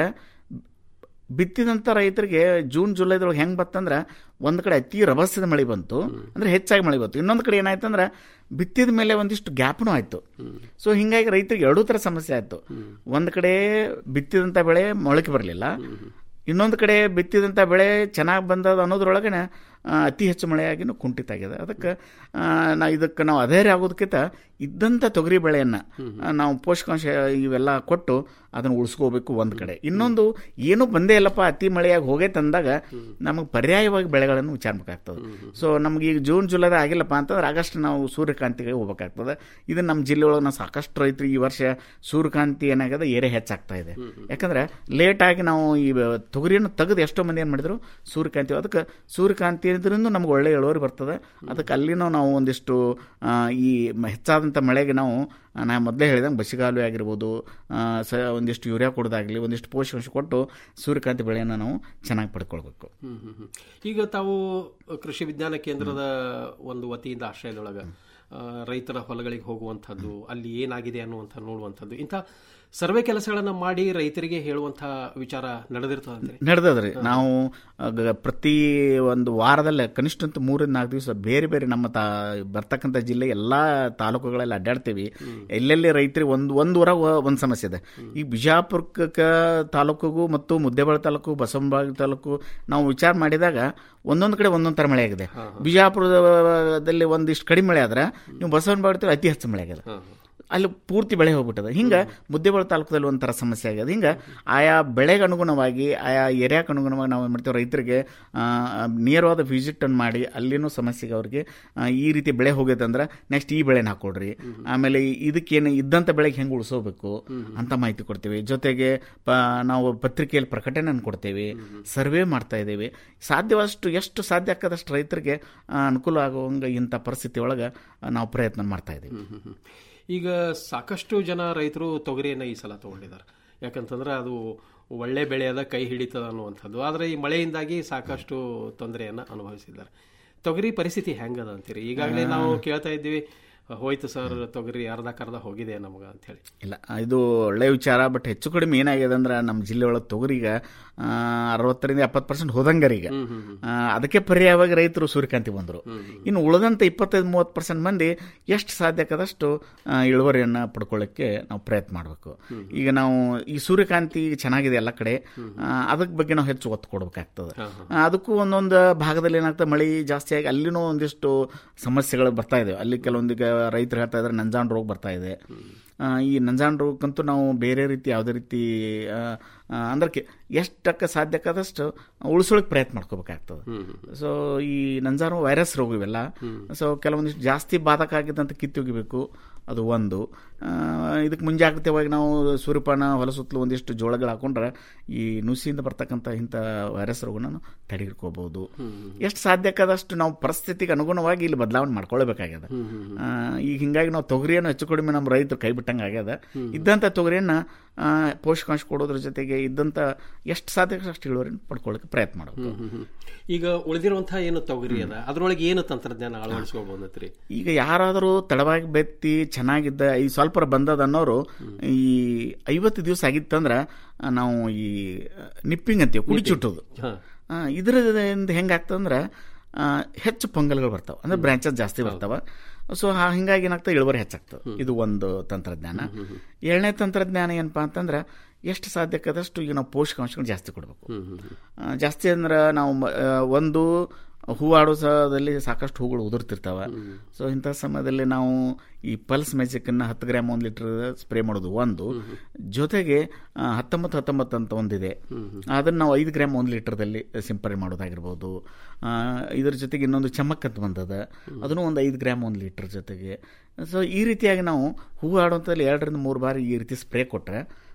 ಬಿತ್ತಿದಂಥ ರೈತರಿಗೆ ಜೂನ್ ಜುಲೈದೊಳಗೆ ಹೆಂಗೆ ಬತ್ತಂದ್ರೆ ಒಂದು ಕಡೆ ಅತಿ ರಭಸದ ಮಳೆ ಬಂತು ಅಂದ್ರೆ ಹೆಚ್ಚಾಗಿ ಮಳೆ ಬಂತು ಇನ್ನೊಂದು ಕಡೆ ಏನಾಯ್ತು ಅಂದ್ರೆ ಬಿತ್ತಿದ ಮೇಲೆ ಒಂದಿಷ್ಟು ಗ್ಯಾಪ್ನು ಆಯ್ತು ಸೊ ಹಿಂಗಾಗಿ ರೈತರಿಗೆ ಎರಡೂ ಥರ ಸಮಸ್ಯೆ ಆಯ್ತು ಒಂದು ಕಡೆ ಬಿತ್ತಿದಂಥ ಬೆಳೆ ಮೊಳಕೆ ಬರಲಿಲ್ಲ ಇನ್ನೊಂದು ಕಡೆ ಬಿತ್ತಿದಂಥ ಬೆಳೆ ಚೆನ್ನಾಗಿ ಬಂದದ ಅನ್ನೋದ್ರೊಳಗನೆ ಆ, ಅತಿ ಹೆಚ್ಚು ಮಳೆಯಾಗಿನೂ ಕುಂಠಿತ ಆಗಿದೆ ಅದಕ್ಕೆ ಆ, ನಾವು ಇದಕ್ಕೆ ನಾವು ಅಧೈರ್ಯ ಆಗೋದಕ್ಕಿಂತ ಇದ್ದಂಥ ತೊಗರಿ ಬೆಳೆಯನ್ನು ನಾವು ಪೋಷಕಾಂಶ ಇವೆಲ್ಲ ಕೊಟ್ಟು ಅದನ್ನು ಉಳಿಸ್ಕೋಬೇಕು ಒಂದು ಕಡೆ ಇನ್ನೊಂದು ಏನೂ ಬಂದೇ ಇಲ್ಲಪ್ಪ ಅತಿ ಮಳೆಯಾಗಿ ಹೋಗೈತೆ ಅಂದಾಗ ನಮಗೆ ಪರ್ಯಾಯವಾಗಿ ಬೆಳೆಗಳನ್ನು ವಿಚಾರಬೇಕಾಗ್ತದೆ ಸೊ ನಮ್ಗೆ ಈಗ ಜೂನ್ ಜುಲೈದಾಗ ಆಗಿಲ್ಲಪ್ಪ ಅಂತಂದ್ರೆ ಆಗಸ್ಟ್ ನಾವು ಸೂರ್ಯಕಾಂತಿಗೆ ಹೋಗ್ಬೇಕಾಗ್ತದೆ ಇದು ನಮ್ಮ ಜಿಲ್ಲೆ ಒಳಗೆ ನಾವು ಸಾಕಷ್ಟು ರೈತರು ಈ ವರ್ಷ ಸೂರ್ಯಕಾಂತಿ ಏನಾಗಿದೆ ಏರೆ ಹೆಚ್ಚಾಗ್ತಾ ಇದೆ ಯಾಕಂದ್ರೆ ಲೇಟಾಗಿ ನಾವು ಈ ತೊಗರಿಯನ್ನು ತೆಗೆದು ಎಷ್ಟೋ ಮಂದಿ ಏನು ಮಾಡಿದ್ರು ಸೂರ್ಯಕಾಂತಿ ಅದಕ್ಕೆ ಸೂರ್ಯಕಾಂತಿ ಇದ್ರಿಂದ ನಮ್ಗೆ ಒಳ್ಳೆ ಇಳುವರಿ ಬರ್ತದೆ ಅದಕ್ಕೆ ಅಲ್ಲಿನೂ ನಾವು ಒಂದಿಷ್ಟು ಆ, ಈ ಮ- ಹೆಚ್ಚಾದಂಥ ಮಳೆಗೆ ನಾವು ಆ, ನಾ ಮೊದಲೇ ಹೇಳಿದಂಗೆ ಬಸಿಗಾಲುವೆ ಆಗಿರ್ಬೋದು ಆ, ಸ ಒಂದಿಷ್ಟು ಯೂರಿಯಾ ಕೊಡೋದಾಗಲಿ ಒಂದಿಷ್ಟು ಪೋಷಕಾಂಶ ಕೊಟ್ಟು ಸೂರ್ಯಕಾಂತಿ ಬೆಳೆಯನ್ನು ನಾವು ಚೆನ್ನಾಗಿ ಪಡ್ಕೊಳ್ಬೇಕು ಹ್ಮ್, ಹ್ಮ್, ಹ್ಮ್. ಈಗ ತಾವು ಕೃಷಿ ವಿಜ್ಞಾನ ಕೇಂದ್ರದ ಒಂದು ವತಿಯಿಂದ ಆಶ್ರಯದೊಳಗ ಆ, ರೈತರ ಹೊಲಗಳಿಗೆ ಹೋಗುವಂಥದ್ದು ಅಲ್ಲಿ ಏನಾಗಿದೆ ಅನ್ನುವಂಥ ನೋಡುವಂಥದ್ದು ಇಂಥ ಸರ್ವೆ ಕೆಲಸಗಳನ್ನ ಮಾಡಿ ರೈತರಿಗೆ ಹೇಳುವಂಥ ವಿಚಾರ ನಡೆದಿರ್ತದೆ ಅಂತೀರಿ ನಡೆದದ್ರಿ ನಾವು ಆಗ ಪ್ರತಿ ಒಂದು ವಾರದಲ್ಲೇ ಕನಿಷ್ಠ ಅಂತ ಮೂರಿಂದ ನಾಲ್ಕು ದಿವಸ ಬೇರೆ ಬೇರೆ ನಮ್ಮ ತಾ ಬರ್ತಕ್ಕಂಥ ಜಿಲ್ಲೆ ಎಲ್ಲ ತಾಲೂಕುಗಳಲ್ಲಿ ಅಡ್ಡಾಡ್ತೀವಿ ಎಲ್ಲೆಲ್ಲಿ ರೈತರಿಗೆ ಒಂದು ಒಂದು ಊರಾಗ ಒಂದು ಸಮಸ್ಯೆ ಇದೆ ಈ ಬಿಜಾಪುರಕ್ಕೆ ತಾಲೂಕಿಗೂ ಮತ್ತು ಮುದ್ದೇಬಾಳ ತಾಲೂಕು ಬಸವನಬಾಗ ತಾಲೂಕು ನಾವು ವಿಚಾರ ಮಾಡಿದಾಗ ಒಂದೊಂದು ಕಡೆ ಒಂದೊಂದು ಥರ ಮಳೆ ಆಗಿದೆ ಬಿಜಾಪುರದಲ್ಲಿ ಒಂದಿಷ್ಟು ಕಡಿಮೆ ಮಳೆ ಆದ್ರೆ ನೀವು ಬಸವನಬಾಗ ಅತಿ ಹೆಚ್ಚು ಮಳೆ ಆಗಿದೆ ಅಲ್ಲಿ ಪೂರ್ತಿ ಬೆಳೆ ಹೋಗ್ಬಿಟ್ಟದ ಹಿಂಗೆ ಮುದ್ದೇಬಾಳ ತಾಲೂಕದಲ್ಲಿ ಒಂಥರ ಸಮಸ್ಯೆ ಆಗಿದೆ ಹಿಂಗೆ ಆಯಾ ಬೆಳೆಗೆ ಅನುಗುಣವಾಗಿ ಆಯಾ ಏರಿಯಾಕ್ಕೆ ಅನುಗುಣವಾಗಿ ನಾವು ಏನು ಮಾಡ್ತೀವಿ ರೈತರಿಗೆ ಆ, ನೇರವಾದ ವಿಸಿಟನ್ನು ಮಾಡಿ ಅಲ್ಲಿನೂ ಸಮಸ್ಯೆಗೆ ಅವ್ರಿಗೆ ಆ, ಈ ರೀತಿ ಬೆಳೆ ಹೋಗೈತೆ ಅಂದ್ರೆ ನೆಕ್ಸ್ಟ್ ಈ ಬೆಳೆನ ಹಾಕೊಡ್ರಿ ಆಮೇಲೆ ಇದಕ್ಕೇನು ಇದ್ದಂಥ ಬೆಳೆಗೆ ಹೆಂಗೆ ಉಳಿಸೋಬೇಕು ಅಂತ ಮಾಹಿತಿ ಕೊಡ್ತೀವಿ ಜೊತೆಗೆ ಪ ನಾವು ಪತ್ರಿಕೆಯಲ್ಲಿ ಪ್ರಕಟಣೆಯನ್ನು ಕೊಡ್ತೇವೆ ಸರ್ವೆ ಮಾಡ್ತಾ ಇದ್ದೇವೆ ಸಾಧ್ಯವಾದಷ್ಟು ಎಷ್ಟು ಸಾಧ್ಯ ಆಗ್ತದಷ್ಟು ರೈತರಿಗೆ ಆ, ಅನುಕೂಲ ಆಗುವಂಗೆ ಇಂಥ ಪರಿಸ್ಥಿತಿ ಒಳಗೆ ನಾವು ಪ್ರಯತ್ನ ಮಾಡ್ತಾ ಇದ್ದೀವಿ ಹ್ಮ್, ಹ್ಮ್, ಹ್ಮ್. ಈಗ ಸಾಕಷ್ಟು ಜನ ರೈತರು ತೊಗರಿಯನ್ನ ಈ ಸಲ ತಗೊಂಡಿದ್ದಾರೆ ಯಾಕಂತಂದ್ರೆ ಅದು ಒಳ್ಳೆ ಬೆಳೆಯದ ಕೈ ಹಿಡಿತದ ಅನ್ನುವಂಥದ್ದು ಆದರೆ ಈ ಮಳೆಯಿಂದಾಗಿ ಸಾಕಷ್ಟು ತೊಂದರೆಯನ್ನ ಅನುಭವಿಸಿದ್ದಾರೆ ತೊಗರಿ ಪರಿಸ್ಥಿತಿ ಹೆಂಗದ ಅಂತೀರಿ ಈಗಾಗಲೇ ನಾವು ಕೇಳ್ತಾ ಇದ್ದೀವಿ ಹೋಯ್ತು ಸರ್ ತೊಗರಿ ಅರ್ಧಕ್ಕರ್ಧ ಹೋಗಿದೆ ನಮ್ಗೆ ಅಂತ ಹೇಳಿ ಇಲ್ಲ ಇದು ಒಳ್ಳೆ ವಿಚಾರ ಬಟ್ ಹೆಚ್ಚು ಕಡಿಮೆ ಏನಾಗಿದೆ ಅಂದ್ರೆ ನಮ್ಮ ಜಿಲ್ಲೆ ಒಳಗೆ ತೊಗರಿಗೆ ಆ, ಅರವತ್ತರಿಂದ ಎಪ್ಪತ್ತು ಪರ್ಸೆಂಟ್ ಹೋದಂಗರಿ ಈಗ ಆ, ಅದಕ್ಕೆ ಪರ್ಯಾಯವಾಗಿ ರೈತರು ಸೂರ್ಯಕಾಂತಿ ಬಂದರು ಇನ್ನು ಉಳಿದಂಥ ಇಪ್ಪತ್ತೈದು ಮೂವತ್ತು ಪರ್ಸೆಂಟ್ ಮಂದಿ ಎಷ್ಟು ಸಾಧ್ಯ ಆದಷ್ಟು ಆ, ಇಳುವರಿಯನ್ನು ಪಡ್ಕೊಳ್ಳೋಕ್ಕೆ ನಾವು ಪ್ರಯತ್ನ ಮಾಡಬೇಕು ಈಗ ನಾವು ಈ ಸೂರ್ಯಕಾಂತಿ ಚೆನ್ನಾಗಿದೆ ಎಲ್ಲ ಕಡೆ ಆ, ಅದಕ್ಕೆ ಬಗ್ಗೆ ನಾವು ಹೆಚ್ಚು ಒತ್ತು ಕೊಡಬೇಕಾಗ್ತದೆ ಆ, ಅದಕ್ಕೂ ಒಂದೊಂದು ಭಾಗದಲ್ಲಿ ಏನಾಗ್ತದೆ ಮಳೆ ಜಾಸ್ತಿ ಆಗಿ ಅಲ್ಲಿನೂ ಒಂದಿಷ್ಟು ಸಮಸ್ಯೆಗಳು ಬರ್ತಾ ಇದೆ ಅಲ್ಲಿ ಕೆಲವೊಂದಿಗೆ ರೈತರು ಹೇಳ್ತಾ ಇದ್ದಾರೆ ನಂಜಾನ್ ರೋಗ ಬರ್ತಾ ಇದೆ ಆ, ಈ ನಂಜಾನ್ ರೋಗಕ್ಕಂತೂ ನಾವು ಬೇರೆ ರೀತಿ ಯಾವುದೇ ರೀತಿ ಆ, ಆ, ಅಂದ್ರೆ ಕೆ- ಎಷ್ಟಕ್ಕೆ ಸಾಧ್ಯಕ್ಕಾದಷ್ಟು ಉಳಿಸೋಳಕ್ಕೆ ಪ್ರಯತ್ನ ಮಾಡ್ಕೋಬೇಕಾಗ್ತದೆ ಸೊ ಈ ನಂಜಾನು ವೈರಸ್ ರೋಗ ಇವೆಲ್ಲ ಸೊ ಕೆಲವೊಂದಿಷ್ಟು ಜಾಸ್ತಿ ಬಾಧಕ ಆಗಿದ್ದಂತ ಕಿತ್ತೊಗಿಬೇಕು ಅದು ಒಂದು ಆ, ಇದಕ್ಕೆ ಮುಂಜಾಗ್ರತೆಯಾಗಿ ನಾವು ಸೂರ್ಯಪಾನ ಹೊಲ ಸುತ್ತಲೂ ಒಂದಿಷ್ಟು ಜೋಳಗಳು ಹಾಕೊಂಡ್ರೆ ಈ ನುಸಿಯಿಂದ ಬರ್ತಕ್ಕಂಥ ಇಂಥ ವೈರಸ್ ರೋಗನ ನಾವು ತಡೆಹಿಡ್ಕೋಬಹುದು ಎಷ್ಟು ಸಾಧ್ಯಕ್ಕಾದಷ್ಟು ನಾವು ಪರಿಸ್ಥಿತಿಗೆ ಅನುಗುಣವಾಗಿ ಇಲ್ಲಿ ಬದಲಾವಣೆ ಮಾಡ್ಕೊಳ್ಬೇಕಾಗ್ಯದ ಆ, ಈಗ ಹಿಂಗಾಗಿ ನಾವು ತೊಗರಿಯನ್ನು ಹೆಚ್ಚು ಕಡಿಮೆ ನಮ್ಮ ರೈತರು ಕೈ ಬಿಟ್ಟಂಗೆ ಆಗ್ಯದ ಇದ್ದಂಥ ತೊಗರಿಯನ್ನು ಆ, ಪೋಷಕಾಂಶ ಕೊಡೋದ್ರ ಜೊತೆಗೆ ಇದ್ದಂಥ ಎಷ್ಟು ಸಾಧ್ಯ ಅಷ್ಟು ಇಳುವರಿನ ಪಡ್ಕೊಳ್ಳೋಕೆ ಪ್ರಯತ್ನ ಮಾಡಬೇಕು ಹ್ಮ್, ಹ್ಮ್, ಹ್ಮ್. ಈಗ ಉಳಿದಿರುವಂತಹ ಏನು ತೊಗರಿ ಅದ ಅದ್ರೊಳಗೆ ಏನು ತಂತ್ರಜ್ಞಾನ ಅಳವಡಿಸ್ಕೋಬಹುದತ್ರಿ ಈಗ ಯಾರಾದರೂ ತಡವಾಗಿ ಬೆತ್ತಿ ಚೆನ್ನಾಗಿದ್ದ ಈ ಸ್ವಲ್ಪ ಬಂದದ ಅನ್ನೋರು ಈ ಐವತ್ತು ದಿವಸ ಆಗಿತ್ತಂದ್ರೆ ಆ, ನಾವು ಈ ನಿಪ್ಪಿಂಗ್ ಅಂತೀವಿ ಕುಡಿ ಚುಟ್ಟೋದು ಆ, ಇದರಿಂದ ಹೆಂಗಾಗ್ತದಂದ್ರೆ ಆ, ಹೆಚ್ಚು ಪೊಂಗಲ್ಗಳು ಬರ್ತಾವೆ ಅಂದ್ರೆ ಬ್ರಾಂಚಸ್ ಜಾಸ್ತಿ ಬರ್ತಾವ ಸೊ ಹಿಂಗಾಗಿ ಏನಾಗ್ತದೆ ಇಳುವರಿ ಹೆಚ್ಚಾಗ್ತದೆ ಇದು ಒಂದು ತಂತ್ರಜ್ಞಾನ ಏಳನೇ ತಂತ್ರಜ್ಞಾನ ಏನಪ್ಪಾ ಅಂತಂದ್ರೆ ಎಷ್ಟು ಸಾಧ್ಯಕ್ಕದಷ್ಟು ಈಗ ನಾವು ಪೋಷಕಾಂಶಗಳು ಜಾಸ್ತಿ ಕೊಡಬೇಕು ಆ, ಜಾಸ್ತಿ ಅಂದ್ರೆ ನಾವು ಮ- ಆ, ಒಂದು ಹೂವಾಡೋ ಸಹದಲ್ಲಿ ಸಾಕಷ್ಟು ಹೂಗಳು ಉದುರ್ತಿರ್ತಾವೆ ಸೊ ಇಂಥ ಸಮಯದಲ್ಲಿ ನಾವು ಈ ಪಲ್ಸ್ ಮ್ಯಾಜಿಕನ್ನು ಹತ್ತು ಗ್ರಾಮ್ ಒಂದು ಲೀಟರ್ ಸ್ಪ್ರೇ ಮಾಡೋದು ಒಂದು ಜೊತೆಗೆ ಆ, ಹತ್ತೊಂಬತ್ತು ಹತ್ತೊಂಬತ್ತು ಅಂತ ಒಂದಿದೆ ಅದನ್ನು ನಾವು ಐದು ಗ್ರಾಮ್ ಒಂದು ಲೀಟರ್ದಲ್ಲಿ ಸಿಂಪರಣೆ ಮಾಡೋದಾಗಿರ್ಬೋದು ಆ, ಇದ್ರ ಜೊತೆಗೆ ಇನ್ನೊಂದು ಚಮಕ್ ಅಂತ ಬಂದದ ಅದನ್ನು ಒಂದು ಐದು ಗ್ರಾಮ್ ಒಂದು ಲೀಟರ್ ಜೊತೆಗೆ ಸೊ ಈ ರೀತಿಯಾಗಿ ನಾವು ಹೂ ಆಡುವಂಥಲ್ಲಿ ಎರಡರಿಂದ ಮೂರು ಬಾರಿ ಈ ರೀತಿ ಸ್ಪ್ರೇ ಕೊಟ್ಟರೆ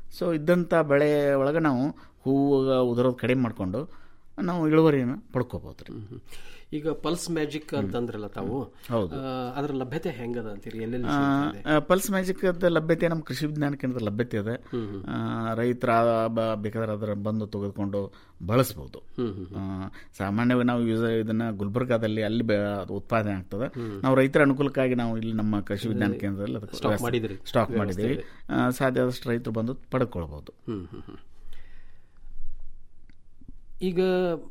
ಸೊ ಇದ್ದಂಥ ಬೆಳೆ ಒಳಗೆ ನಾವು ಹೂವು ಉದುರೋದು ಕಡಿಮೆ ಮಾಡಿಕೊಂಡು ನಾವು ಇಳುವರಿಯನ್ನು ಪಡ್ಕೋಬೋದು ರೀ ಈಗ ಪಲ್ಸ್ ಮ್ಯಾಜಿಕ್ ಅಂತಂದ್ರಲ್ಲ ತಾವು ಹೌದು. ಆ, ಅದರ ಲಭ್ಯತೆ ಹೆಂಗದ ಅಂತೀರಿ ಎಲ್ಲೆಲ್ಲಿ ಆ, ಸಿಗ್ತಾ ಇದೆ? ಆ, ಪಲ್ಸ್ ಮ್ಯಾಜಿಕ್ ಲಭ್ಯತೆ ನಮ್ಮ ಕೃಷಿ ವಿಜ್ಞಾನ ಕೇಂದ್ರದ ಲಭ್ಯತೆ ಇದೆ ಆ, ರೈತರ ಬ- ಬೇಕಾದ್ರೆ ಅದರ ಬಂದು ತೆಗೆದುಕೊಂಡು ಬಳಸ್ಬೋದು ಆ, ಸಾಮಾನ್ಯವಾಗಿ ನಾವು ಯೂಸ್ ಇದನ್ನ ಗುಲ್ಬರ್ಗಾದಲ್ಲಿ ಅಲ್ಲಿ ಬೆ- ಅದು ಉತ್ಪಾದನೆ ಆಗ್ತದೆ ನಾವು ರೈತರ ಅನುಕೂಲಕ್ಕಾಗಿ ನಾವು ಇಲ್ಲಿ ನಮ್ಮ ಕೃಷಿ ವಿಜ್ಞಾನ ಕೇಂದ್ರದಲ್ಲಿ ಅದಕ್ಕೆ ಸ್ಟಾಕ್ ವ್ಯವಸ್ಥೆ- ಮಾಡಿದಿರಿ? ಸ್ಟಾಕ್ ವ್ಯವಸ್ಥೆ ಮಾಡಿದ್ದೀವಿ ಇದೆ. ಆ, ಸಾಧ್ಯ ಆದಷ್ಟು ರೈತರು ಬಂದು ಪಡ್ಕೊಳ್ಬೋದು ಹ್ಮ್, ಹ್ಮ್, ಹ್ಮ್. ಈಗ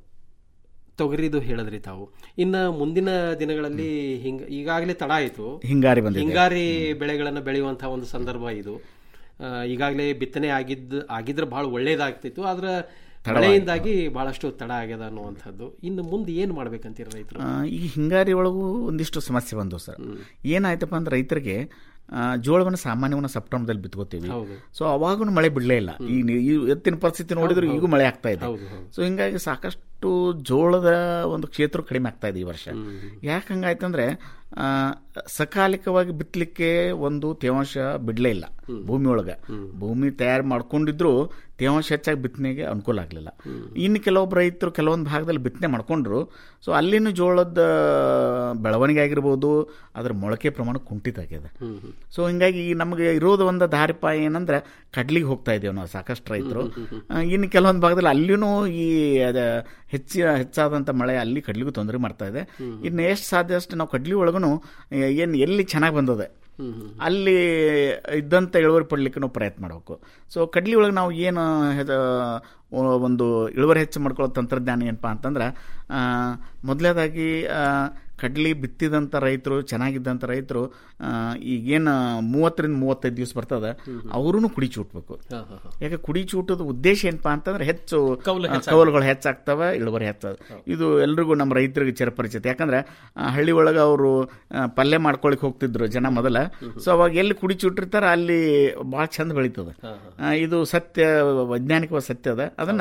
ತೊಗರಿದು ಹೇಳಿದ್ರಿ ತಾವು ಇನ್ನ ಮುಂದಿನ ದಿನಗಳಲ್ಲಿ ಹಿಂಗ ಈಗಾಗಲೇ ತಡ ಆಯಿತು ಹಿಂಗಾರಿ ಬಂದಿದೆ. ಹಿಂಗಾರಿ ಬೆಳೆಗಳನ್ನು ಬೆಳೆಯುವಂತಹ ಒಂದು ಸಂದರ್ಭ ಇದು ಆ, ಈಗಾಗಲೇ ಬಿತ್ತನೆ ಆಗಿದ್ದ ಆಗಿದ್ರೆ ಬಹಳ ಒಳ್ಳೇದಾಗ್ತಿತ್ತು ಆದ್ರೆ ತಡವಾಯ್ತು. ಮಳೆಯಿಂದಾಗಿ ಬಹಳಷ್ಟು ತಡ ಆಗ್ಯದ ಅನ್ನುವಂಥದ್ದು ಇನ್ನು ಮುಂದೆ ಏನ್ ಮಾಡ್ಬೇಕಂತೀರ ರೈತರು ಆ, ಈ ಹಿಂಗಾರಿ ಒಳಗೂ ಒಂದಿಷ್ಟು ಸಮಸ್ಯೆ ಬಂದವು ಸರ್ ಏನಾಯ್ತಪ್ಪ ಅಂದ್ರೆ ರೈತರಿಗೆ ಆ, ಜೋಳವನ್ನು ಸಾಮಾನ್ಯವನ್ನು ಸೆಪ್ಟೆಂಬರ್ದಲ್ಲಿ ಬಿತ್ಕೋತೀವಿ ಹೌದು. ಸೊ ಅವಾಗೂ ಮಳೆ ಬಿಡಲೇ ಇಲ್ಲ ಈ ನೀ- ಈ ಎತ್ತಿನ ಪರಿಸ್ಥಿತಿ ನೋಡಿದ್ರೆ ಹೌದು, ಈಗೂ ಮಳೆ ಆಗ್ತಾ ಇದೆ ಹೌದು, ಹೌದು. ಸೊ ಹಿಂಗಾಗಿ ಸಾಕಷ್ಟು ಜೋಳದ ಒಂದು ಕ್ಷೇತ್ರ ಕಡಿಮೆ ಆಗ್ತಾ ಇದೆ ಈ ವರ್ಷ ಯಾಕೆ ಹಂಗಾಯ್ತಂದ್ರೆ ಆ, ಸಕಾಲಿಕವಾಗಿ ಬಿತ್ತಲಿಕ್ಕೆ ಒಂದು ತೇವಾಂಶ ಬಿಡಲೇ ಇಲ್ಲ ಭೂಮಿ ಒಳಗೆ ಭೂಮಿ ತಯಾರು ಮಾಡ್ಕೊಂಡಿದ್ರು ತೇವಾಂಶ ಹೆಚ್ಚಾಗಿ ಬಿತ್ತನೆಗೆ ಅನುಕೂಲ ಆಗಲಿಲ್ಲ ಇನ್ನು ಕೆಲವೊಬ್ಬ ರೈತರು ಕೆಲವೊಂದು ಭಾಗದಲ್ಲಿ ಬಿತ್ತನೆ ಮಾಡ್ಕೊಂಡ್ರು ಸೊ ಅಲ್ಲಿನೂ ಜೋಳದ ಬೆಳವಣಿಗೆ ಆಗಿರ್ಬೋದು ಅದ್ರ ಮೊಳಕೆ ಪ್ರಮಾಣ ಕುಂಠಿತ ಆಗಿದೆ ಸೊ ಹಿಂಗಾಗಿ ನಮಗೆ ಇರೋದು ಒಂದು ದಾರಿಪಾಯ ಏನಂದ್ರೆ ಕಡ್ಲಿಗೆ ಹೋಗ್ತಾ ಇದ್ದೇವೆ ನಾವು ಸಾಕಷ್ಟು ರೈತರು ಆ, ಇನ್ನು ಕೆಲವೊಂದು ಭಾಗದಲ್ಲಿ ಅಲ್ಲಿನೂ ಈ ಅದ ಹೆಚ್ಚಿ ಹೆಚ್ಚಾದಂಥ ಮಳೆ ಅಲ್ಲಿ ಕಡ್ಲಿಗೂ ತೊಂದರೆ ಮಾಡ್ತಾ ಇದೆ ಇನ್ನು ಎಷ್ಟು ಸಾಧ್ಯ ಅಷ್ಟು ನಾವು ಕಡ್ಲಿ ಒಳಗೂ ಏನು ಎಲ್ಲಿ ಚೆನ್ನಾಗಿ ಬಂದದೆ ಅಲ್ಲಿ ಇದ್ದಂಥ ಇಳುವರಿ ಪಡ್ಲಿಕ್ಕೆ ನಾವು ಪ್ರಯತ್ನ ಮಾಡಬೇಕು ಸೊ ಕಡ್ಲಿ ಒಳಗೆ ನಾವು ಏನು ಹೆದ- ಒಂದು ಇಳುವರಿ ಹೆಚ್ಚು ಮಾಡ್ಕೊಳ್ಳೋ ತಂತ್ರಜ್ಞಾನ ಏನಪ್ಪಾ ಅಂತಂದ್ರೆ ಆ, ಮೊದಲನೇದಾಗಿ ಆ, ಕಡ್ಲಿ ಬಿತ್ತಿದಂಥ ರೈತರು ಚೆನ್ನಾಗಿದ್ದಂಥ ರೈತರು ಆ, ಈಗೇನು ಮೂವತ್ತರಿಂದ ಮೂವತ್ತೈದು ದಿವಸ ಬರ್ತದೆ ಅವ್ರೂ ಕುಡಿ ಚೂಟ್ಬೇಕು ಹಾ, ಹಾ, ಹಾ. ಯಾಕೆ ಕುಡಿ ಚೂಟದ ಉದ್ದೇಶ ಏನಪ್ಪಾ ಅಂತಂದ್ರೆ ಹೆಚ್ಚು ಕೌಲು ಆ, ಹೆಚ್ಚಾಗ್ತದೆ. ಕೌಲುಗಳು ಹೆಚ್ಚಾಗ್ತವೆ ಇಳುವರಿ ಹೆಚ್ಚದ ಇದು ಎಲ್ರಿಗೂ ನಮ್ಮ ರೈತರಿಗೆ ಚಿರಪರಿಚಿತ ಯಾಕಂದ್ರೆ ಆ, ಹಳ್ಳಿ ಒಳಗೆ ಅವರು ಪಲ್ಯ ಮಾಡ್ಕೊಳಿಕ್ ಹೋಗ್ತಿದ್ರು ಜನ ಮೊದಲ ಸೊ ಅವಾಗ ಎಲ್ಲಿ ಕುಡಿ ಚೂಟಿರ್ತಾರ ಅಲ್ಲಿ ಭಾಳ ಚಂದ ಬೆಳೀತದೆ ಆ, ಇದು ಸತ್ಯ ವೈಜ್ಞಾನಿಕವಾದ ಸತ್ಯ ಅದ ಅದನ್ನ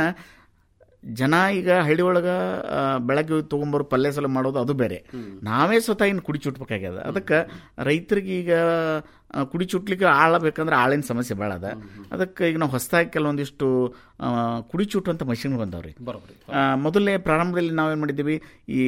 ಜನ ಈಗ ಹಳ್ಳಿ ಒಳಗ ಆ, ಬೆಳಗ್ಗೆ ಹೋಗಿ ತಗೊಂಬರು ಪಲ್ಯ ಸಲ ಮಾಡೋದು ಅದು ಬೇರೆ ನಾವೇ ಸ್ವತಃ ಇನ್ನು ಕುಡಿ ಚುಟ್ಬೇಕಾಗ್ಯದ ಅದಕ್ಕೆ ರೈತರಿಗೆ ಈಗ ಆ, ಕುಡಿ ಚುಟ್ಲಿಕ್ಕೆ ಆಳ ಬೇಕಂದ್ರೆ ಆಳಿನ ಸಮಸ್ಯೆ ಭಾಳ ಅದ ಅದಕ್ಕೆ ಈಗ ನಾವು ಹೊಸದಾಗಿ ಕೆಲವೊಂದಿಷ್ಟು ಆ, ಕುಡಿ ಚುಟ್ಟುವಂಥ ಮಷಿನ್ ಬಂದವ್ರಿ ಬರೋಬ್ಬರಿ ಆ, ಮೊದಲನೇ ಪ್ರಾರಂಭದಲ್ಲಿ ನಾವೇನು ಮಾಡಿದ್ದೀವಿ ಈ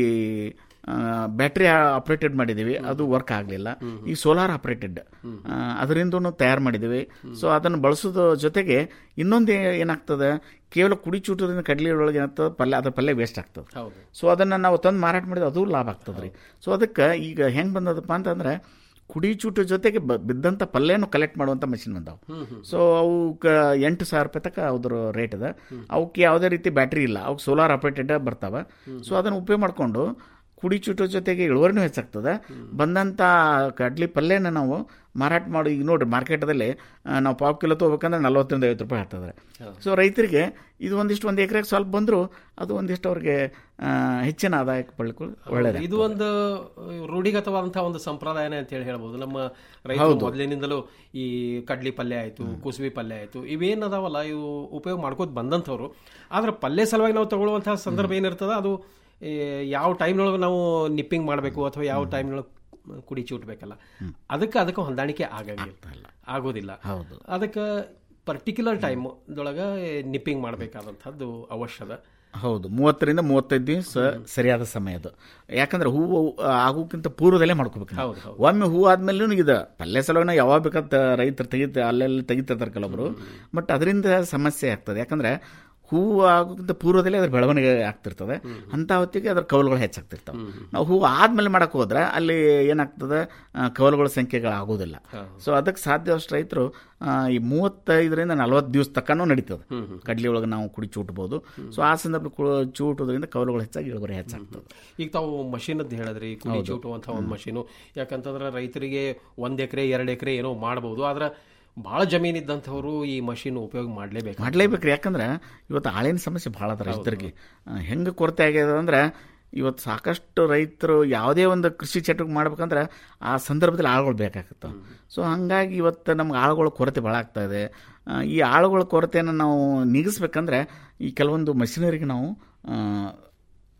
ಬ್ಯಾಟ್ರಿ ಆಪರೇಟೆಡ್ ಮಾಡಿದ್ದೀವಿ ಅದು ವರ್ಕ್ ಆಗಲಿಲ್ಲ ಈ ಸೋಲಾರ್ ಆಪರೇಟೆಡ್ ಅದರಿಂದನೂ ತಯಾರು ಮಾಡಿದ್ದೀವಿ ಸೊ ಅದನ್ನು ಬಳಸೋದ್ರ ಜೊತೆಗೆ ಇನ್ನೊಂದು ಏನಾಗ್ತದೆ ಕೇವಲ ಕುಡಿ ಚೂಟೋದ್ರಿಂದ ಕಡ್ಲಿ ಒಳಗೆ ಏನಾಗ್ತದೆ ಪಲ್ಯ ಅದ್ರ ಪಲ್ಯ ವೇಸ್ಟ್ ಆಗ್ತದೆ ಹೌದು ಸೊ ಅದನ್ನು ನಾವು ತಂದು ಮಾರಾಟ ಮಾಡಿದ್ರೆ ಅದು ಲಾಭ ಆಗ್ತದೆ ರೀ ಸೊ ಅದಕ್ಕೆ ಈಗ ಹೆಂಗೆ ಬಂದದಪ್ಪ ಅಂತಂದ್ರೆ ಕುಡಿ ಚೂಟು ಜೊತೆಗೆ ಬ- ಬಿದ್ದಂಥ ಪಲ್ಯನೂ ಕಲೆಕ್ಟ್ ಮಾಡುವಂಥ ಮಷಿನ್ ಬಂದಾವೆ ಸೊ ಅವಕ್ಕೆ ಎಂಟು ಸಾವಿರ ರೂಪಾಯಿ ತನಕ ಅದ್ರ ರೇಟ್ ಇದೆ ಅವಕ್ಕೆ ಯಾವುದೇ ರೀತಿ ಬ್ಯಾಟ್ರಿ ಇಲ್ಲ ಅವಕ್ಕೆ ಸೋಲಾರ್ ಆಪರೇಟೆಡ್ ಬರ್ತಾವೆ ಸೊ ಅದನ್ನು ಉಪಯೋಗ ಮಾಡಿಕೊಂಡು ಕುಡಿ ಚೂಟೋ ಜೊತೆಗೆ ಇಳುವರಿನೂ ಹೆಚ್ಚಾಗ್ತದೆ ಬಂದಂಥ ಕಡ್ಲಿ ಪಲ್ಯನ ನಾವು ಮಾರಾಟ ಮಾಡಿ ಈಗ ನೋಡ್ರಿ ಮಾರ್ಕೆಟದಲ್ಲಿ ಆ, ನಾವು ಪಾವು ಕಿಲೋ ತೊಗೋಬೇಕಂದ್ರೆ ನಲ್ವತ್ತರಿಂದ ಐವತ್ತು ರೂಪಾಯಿ ಆಗ್ತದೆ ಸೊ ರೈತರಿಗೆ ಇದು ಒಂದಿಷ್ಟು ಒಂದು ಎಕರೆಗೆ ಸ್ವಲ್ಪ ಬಂದರೂ ಅದು ಒಂದಿಷ್ಟು ಅವ್ರಿಗೆ ಆ, ಹೆಚ್ಚಿನ ಆದಾಯ ಪಡ್ಲಿಕ್ಕೆ ಒಳ್ಳೆಯದು ಇದು ಒಂದು ರೂಢಿಗತವಾದಂತಹ ಒಂದು ಸಂಪ್ರದಾಯನೇ ಅಂತ ಹೇಳಿ ಹೇಳ್ಬೋದು ನಮ್ಮ ರೈತರು ಹೌದು. ಮೊದಲಿನಿಂದಲೂ ಈ ಕಡ್ಲಿ ಪಲ್ಯ ಆಯ್ತು ಕುಸುಬಿ ಪಲ್ಯ ಆಯ್ತು ಇವೇನ್ ಅದಾವಲ್ಲ ಇವು ಉಪಯೋಗ ಮಾಡ್ಕೋತ ಬಂದಂಥವ್ರು ಆದ್ರೆ ಪಲ್ಯ ಸಲುವಾಗಿ ನಾವು ತಗೊಳ್ಳುವಂತಹ ಸಂದರ್ಭ ಏನಿರ್ತದ ಅದು ಈ, ಯಾವ ಟೈಮ್ನೊಳಗೆ ನಾವು ನಿಪ್ಪಿಂಗ್ ಮಾಡಬೇಕು ಅಥವಾ ಯಾವ ಟೈಮ್ನೊಳಗೆ ಕುಡಿ ಚೂಟ್ಬೇಕಲ್ಲ ಅದಕ್ಕೆ ಅದಕ್ಕೆ ಹೊಂದಾಣಿಕೆ ಆಗಂಗಿಲ್ಲ ಆಗೋದಿಲ್ಲ ಹೌದು ಅದಕ್ಕೆ ಪರ್ಟಿಕ್ಯುಲರ್ ಟೈಮ್ ದೊಳಗೆ ನಿಪ್ಪಿಂಗ್ ಮಾಡಬೇಕಾದಂಥದ್ದು ಅವಶ್ಯದ ಹೌದು ಮೂವತ್ತರಿಂದ ಮೂವತ್ತೈದು ದಿವಸ ಸರಿಯಾದ ಸಮಯ ಅದು ಯಾಕಂದ್ರೆ ಹೂವು ಆಗೋಕ್ಕಿಂತ ಪೂರ್ವದಲ್ಲೇ ಮಾಡ್ಕೋಬೇಕು ನಾವು. ಹೌದು, ಹೌದು. ಒಮ್ಮೆ ಹೂ ಆದ್ಮೇಲೆ ಇದು ಪಲ್ಯ ಸಲುವಾಗಿ ನಾವು ಯಾವಾಗ ಬೇಕಾದ ರೈತರು ತೆಗಿತ ಅಲ್ಲೆಲ್ಲಿ ತೆಗಿತಿರ್ತಾರೆ ಕೆಲವೊಬ್ರು ಬಟ್ ಅದರಿಂದ ಸಮಸ್ಯೆ ಆಗ್ತದೆ ಯಾಕಂದ್ರೆ ಹೂವು ಆಗೋಕ್ಕಿಂತ ಪೂರ್ವದಲ್ಲೇ ಅದ್ರ ಬೆಳವಣಿಗೆ ಆಗ್ತಿರ್ತದೆ ಅಂತ ಹೊತ್ತಿಗೆ ಅದ್ರ ಕವಲುಗಳು ಹೆಚ್ಚಾಗ್ತಿರ್ತವೆ ನಾವು ಹೂವು ಆದ್ಮೇಲೆ ಮಾಡಕ್ ಹೋದ್ರೆ ಅಲ್ಲಿ ಏನಾಗ್ತದೆ ಆ, ಕವಲುಗಳ ಸಂಖ್ಯೆಗಳು ಆಗೋದಿಲ್ಲ ಸೊ ಅದಕ್ಕೆ ಸಾಧ್ಯವಷ್ಟು ರೈತರು ಆ, ಈ ಮೂವತ್ತೈದರಿಂದ ನಲವತ್ತು ದಿವಸ ತಕ್ಕನೂ ನಡೀತದೆ ಕಡ್ಲಿ ಒಳಗೆ ನಾವು ಕುಡಿ ಚೂಟ್ಬೋದು ಸೊ ಆ ಸಂದರ್ಭ ಚೂಟೋದ್ರಿಂದ ಕವಲುಗಳು ಹೆಚ್ಚಾಗಿ ಇಳುವರಿ ಹೆಚ್ಚಾಗ್ತದೆ ಈಗ ತಾವು ಮಷೀನ್ ಅಂತ ಹೇಳಿದ್ರಿ ಕುಡಿ ಹೌದು. ಚೂಟುವಂತ ಒಂದು ಮಷೀನು ಯಾಕಂತಂದ್ರೆ ರೈತರಿಗೆ ಒಂದ್ ಎಕರೆ ಎರಡು ಎಕರೆ ಏನೋ ಮಾಡಬಹುದು ಆದ್ರೆ ಬಹಳ ಜಮೀನ್ ಇದ್ದಂಥವ್ರು ಈ ಮಷೀನ್ ಉಪಯೋಗ ಮಾಡ್ಲೇಬೇಕು ಮಾಡ್ಲೇಬೇಕ್ರಿ ಯಾಕಂದ್ರೆ ಇವತ್ತು ಆಳಿನ ಸಮಸ್ಯೆ ಭಾಳ ಅದ ರೈತರಿಗೆ ಆ, ಹೆಂಗೆ ಕೊರತೆ ಆಗ್ಯದ ಅಂದ್ರೆ ಇವತ್ತು ಸಾಕಷ್ಟು ರೈತರು ಯಾವುದೇ ಒಂದು ಕೃಷಿ ಚಟುವಟಿಕೆ ಮಾಡ್ಬೇಕಂದ್ರೆ ಆ ಸಂದರ್ಭದಲ್ಲಿ ಆಳುಗಳು ಬೇಕಾಗುತ್ತೆ ಸೊ ಹಂಗಾಗಿ ಇವತ್ತು ನಮ್ಗೆ ಆಳುಗಳ ಕೊರತೆ ಭಾಳ ಆಗ್ತಾ ಇದೆ ಆ, ಈ ಆಳುಗಳ ಕೊರತೆಯನ್ನು ನಾವು ನೀಗಿಸ್ಬೇಕಂದ್ರೆ ಈ ಕೆಲವೊಂದು ಮಷಿನರಿಗೆ ನಾವು ಆ,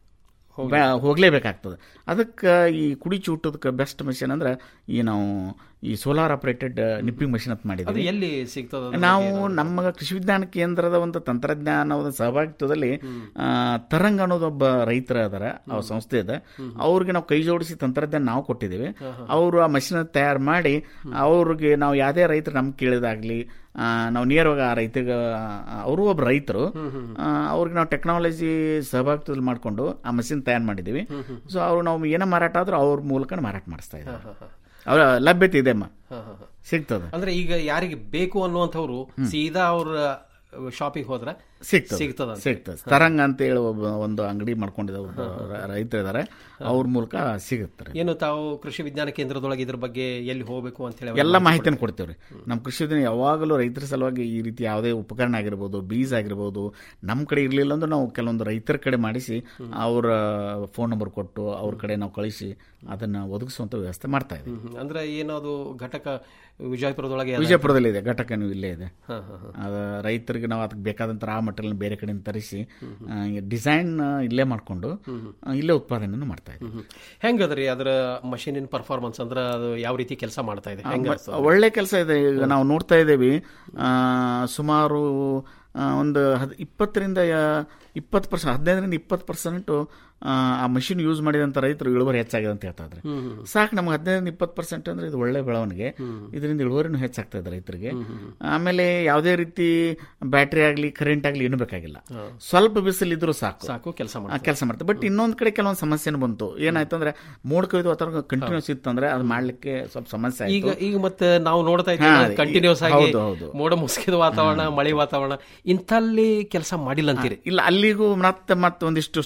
ಬ್ಯಾ- ಹೋಗ್ಲೇಬೇಕಾಗ್ತದೆ ಅದಕ್ಕೆ ಈ ಕುಡಿ ಚೂಟೋದಕ್ಕೆ ಬೆಸ್ಟ್ ಮಷಿನ್ ಅಂದ್ರೆ ಈ ನಾವು ಈ ಸೋಲಾರ್ ಆಪರೇಟೆಡ್ ನಿಪ್ಪಿಂಗ್ ಮಷಿನ್ ಅಂತ ಅದು ಮಾಡಿದ್ವಿ ಎಲ್ಲಿ ಸಿಗ್ತದ ಅದ್ರ ನಾವು ಬಗ್ಗೆ ಏನಾದ್ರು? ನಮ್ಮ ಕೃಷಿ ವಿಜ್ಞಾನ ಕೇಂದ್ರದ ಒಂದು ತಂತ್ರಜ್ಞಾನದ ಸಹಭಾಗಿತ್ವದಲ್ಲಿ ಆ, ತರಂಗ್ ಅನ್ನೋದೊಬ್ಬ ರೈತರ ಅದರ ಅವ್ರ ಸಂಸ್ಥೆ ಇದೆ ಅವ್ರಿಗೆ ನಾವು ಕೈ ಜೋಡಿಸಿ ತಂತ್ರಜ್ಞಾನ ನಾವು ಕೊಟ್ಟಿದ್ದೀವಿ ಅವರು ಆ ಮಷಿನ್ ತಯಾರು ಮಾಡಿ ಅವ್ರಿಗೆ ನಾವು ಯಾವುದೇ ರೈತರು ನಮ್ಗೆ ಕೇಳಿದಾಗ್ಲಿ ಆ, ನಾವು ನೇರವಾಗಿ ಆ ರೈತರಿಗೆ ಅವರು ಒಬ್ಬ ರೈತರು ಆ, ಅವ್ರಿಗೆ ನಾವು ಟೆಕ್ನಾಲಜಿ ಸಹಭಾಗಿತ್ವದಲ್ಲಿ ಮಾಡಿಕೊಂಡು ಆ ಮಷಿನ್ ತಯಾರು ಮಾಡಿದ್ದೀವಿ ಸೊ ಅವ್ರು ನಾವು ಏನೋ ಮಾರಾಟ ಆದ್ರೂ ಅವ್ರ ಮೂಲಕ ಮಾರಾಟ ಮಾಡಿಸ್ತಾ ಇದ್ದಾರೆ ಅವರ ಲಭ್ಯತೆ ಇದೆ ಅಮ್ಮ ಹಾ, ಹಾ, ಹಾ. ಸಿಗ್ತದೆ ಅಂದ್ರೆ ಈಗ ಯಾರಿಗೆ ಬೇಕು ಅನ್ನುವಂಥವ್ರು ಸೀದಾ ಅವ್ರ ಶಾಪಿಗೆ ಹೋದ್ರೆ ಸಿಗ್ತದೆ ಸಿಗ್ತದ ಸಿಗ್ತದೆ ತರಂಗ್ ಅಂತ ಹೇಳಿ ಒಬ್ಬ ಒಂದು ಅಂಗಡಿ ಮಾಡ್ಕೊಂಡಿದ್ದ ಒಬ್ಬ ರೈತರು ಇದಾರೆ ಅವ್ರ ಮೂಲಕ ಸಿಗುತ್ತೆ ಏನು ತಾವು ಕೃಷಿ ವಿಜ್ಞಾನ ಕೇಂದ್ರದೊಳಗೆ ಇದ್ರ ಬಗ್ಗೆ ಎಲ್ಲಿ ಹೋಗಬೇಕು ಅಂತ ಹೇಳಿ ಎಲ್ಲ ಮಾಹಿತಿಯನ್ನು ಕೊಡ್ತೇವ್ರಿ ನಮ್ಮ ಕೃಷಿ ಉದ್ಯಮ ಯಾವಾಗಲೂ ರೈತರ ಸಲುವಾಗಿ ಈ ರೀತಿ ಯಾವುದೇ ಉಪಕರಣ ಆಗಿರ್ಬೋದು ಬೀಜ ಆಗಿರ್ಬೋದು ನಮ್ಮ ಕಡೆ ಇರಲಿಲ್ಲ ಅಂದ್ರೆ ನಾವು ಕೆಲವೊಂದು ರೈತರ ಕಡೆ ಮಾಡಿಸಿ ಅವರ ಫೋನ್ ನಂಬರ್ ಕೊಟ್ಟು ಅವ್ರ ಕಡೆ ನಾವು ಕಳಿಸಿ ಅದನ್ನ ಒದಗಿಸುವಂತ ವ್ಯವಸ್ಥೆ ಮಾಡ್ತಾ ಇದ್ದೀವಿ ಹ್ಮ್. ಅಂದ್ರೆ ಏನದು ಘಟಕ ವಿಜಯಪುರದೊಳಗೆ ಅದ? ವಿಜಯಪುರದಲ್ಲಿ ಇದೆ ಘಟಕನು ಇಲ್ಲೇ ಇದೆ ಹಾ, ಹಾ, ಹಾ. ಅದ ರೈತರಿಗೆ ನಾವು ಅದಕ್ಕೆ ಬೇಕಾದಂತ ರಾ ಮಟೀರಿಯಲ್ ಬೇರೆ ಕಡೆಯಿಂದ ತರಿಸಿ ಡಿಸೈನ್ ಇಲ್ಲೇ ಮಾಡಿಕೊಂಡು ಇಲ್ಲೇ ಉತ್ಪಾದನೆಯನ್ನು ಮಾಡ್ತಾ ಇದ್ದೀವಿ ಹ್ಮ್. ಹೆಂಗದ್ರಿ ಅದರ ಮಷೀನಿನ ಪರ್ಫಾರ್ಮೆನ್ಸ್ ಅಂದ್ರೆ ಅದು ಯಾವ ರೀತಿ ಕೆಲಸ ಮಾಡ್ತಾ ಇದೆ ಹೆಂಗ ಮ- ಒಳ್ಳೆ ಕೆಲಸ ಇದೆ ಈಗ ನಾವು ನೋಡ್ತಾ ಇದ್ದೇವೆ ಆ, ಸುಮಾರು ಆ, ಒಂದು ಹದ್ ಇಪ್ಪತ್ತರಿಂದ ಇಪ್ಪತ್ತು ಪರ್ಸೆಂಟ್ ಹದಿನೈದರಿಂದ ಇಪ್ಪತ್ತು ಪರ್ಸೆಂಟು ಆ ಮಷಿನ್ ಯೂಸ್ ಮಾಡಿದಂಥ ರೈತರು ಇಳುವರಿ ಹೆಚ್ಚಾಗಿದೆ ಅಂತ ಹೇಳ್ತಾ ಇದ್ದಾರೆ ಹ್ಮ್, ಹ್ಮ್. ಸಾಕು ನಮ್ಗೆ ಹದಿನೈದರಿಂದ ಇಪ್ಪತ್ತು ಪರ್ಸೆಂಟ್ ಅಂದ್ರೆ ಇದು ಒಳ್ಳೆ ಬೆಳವಣಿಗೆ ಇದರಿಂದ ಇಳುವರಿನೂ ಹೆಚ್ಚಾಗ್ತಾ ಇದೆ ರೈತರಿಗೆ ಆಮೇಲೆ ಯಾವುದೇ ರೀತಿ ಬ್ಯಾಟ್ರಿ ಆಗಲಿ ಕರೆಂಟ್ ಆಗಲಿ ಏನೂ ಬೇಕಾಗಿಲ್ಲ ಸ್ವಲ್ಪ ಬಿಸಿಲು ಇದ್ರೂ ಸಾಕು ಸಾಕು ಕೆಲಸ ಕೆಲಸ ಮಾಡ್ತಾರೆ ಬಟ್ ಇನ್ನೊಂದು ಕಡೆ ಕೆಲವೊಂದು ಸಮಸ್ಯೆನೂ ಬಂತು ಏನಾಯ್ತು ಅಂದ್ರೆ ಮೋಡ ಕವಿದು ಅಥವಾ ಕಂಟಿನ್ಯೂಸ್ ಇತ್ತಂದ್ರೆ ಅದು ಮಾಡ್ಲಿಕ್ಕೆ ಸ್ವಲ್ಪ ಸಮಸ್ಯೆ ಈಗ ಆಯ್ತು ಈಗ ಮತ್ತೆ ನಾವು ನೋಡ್ತಾ ಹಾ, ಇದ್ದೀವಿ ಕಂಟಿನ್ಯೂಸ್ ಆಗಿ ಹೌದು, ಹೌದು. ಮೋಡ ಮುಸುಕಿದ ವಾತಾವರಣ ಮಳೆ ವಾತಾವರಣ ಇಂಥಲ್ಲಿ ಕೆಲಸ ಮಾಡಿಲ್ಲ ಅಂತೀರಿ ಇಲ್ಲ ಅಲ್ಲಿಗೂ ಮತ್ತೆ ಮತ್ತೆ ಒಂದಿಷ್ಟು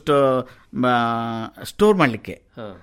ಸ್ಟೋರ್ ಮಾಡಲಿಕ್ಕೆ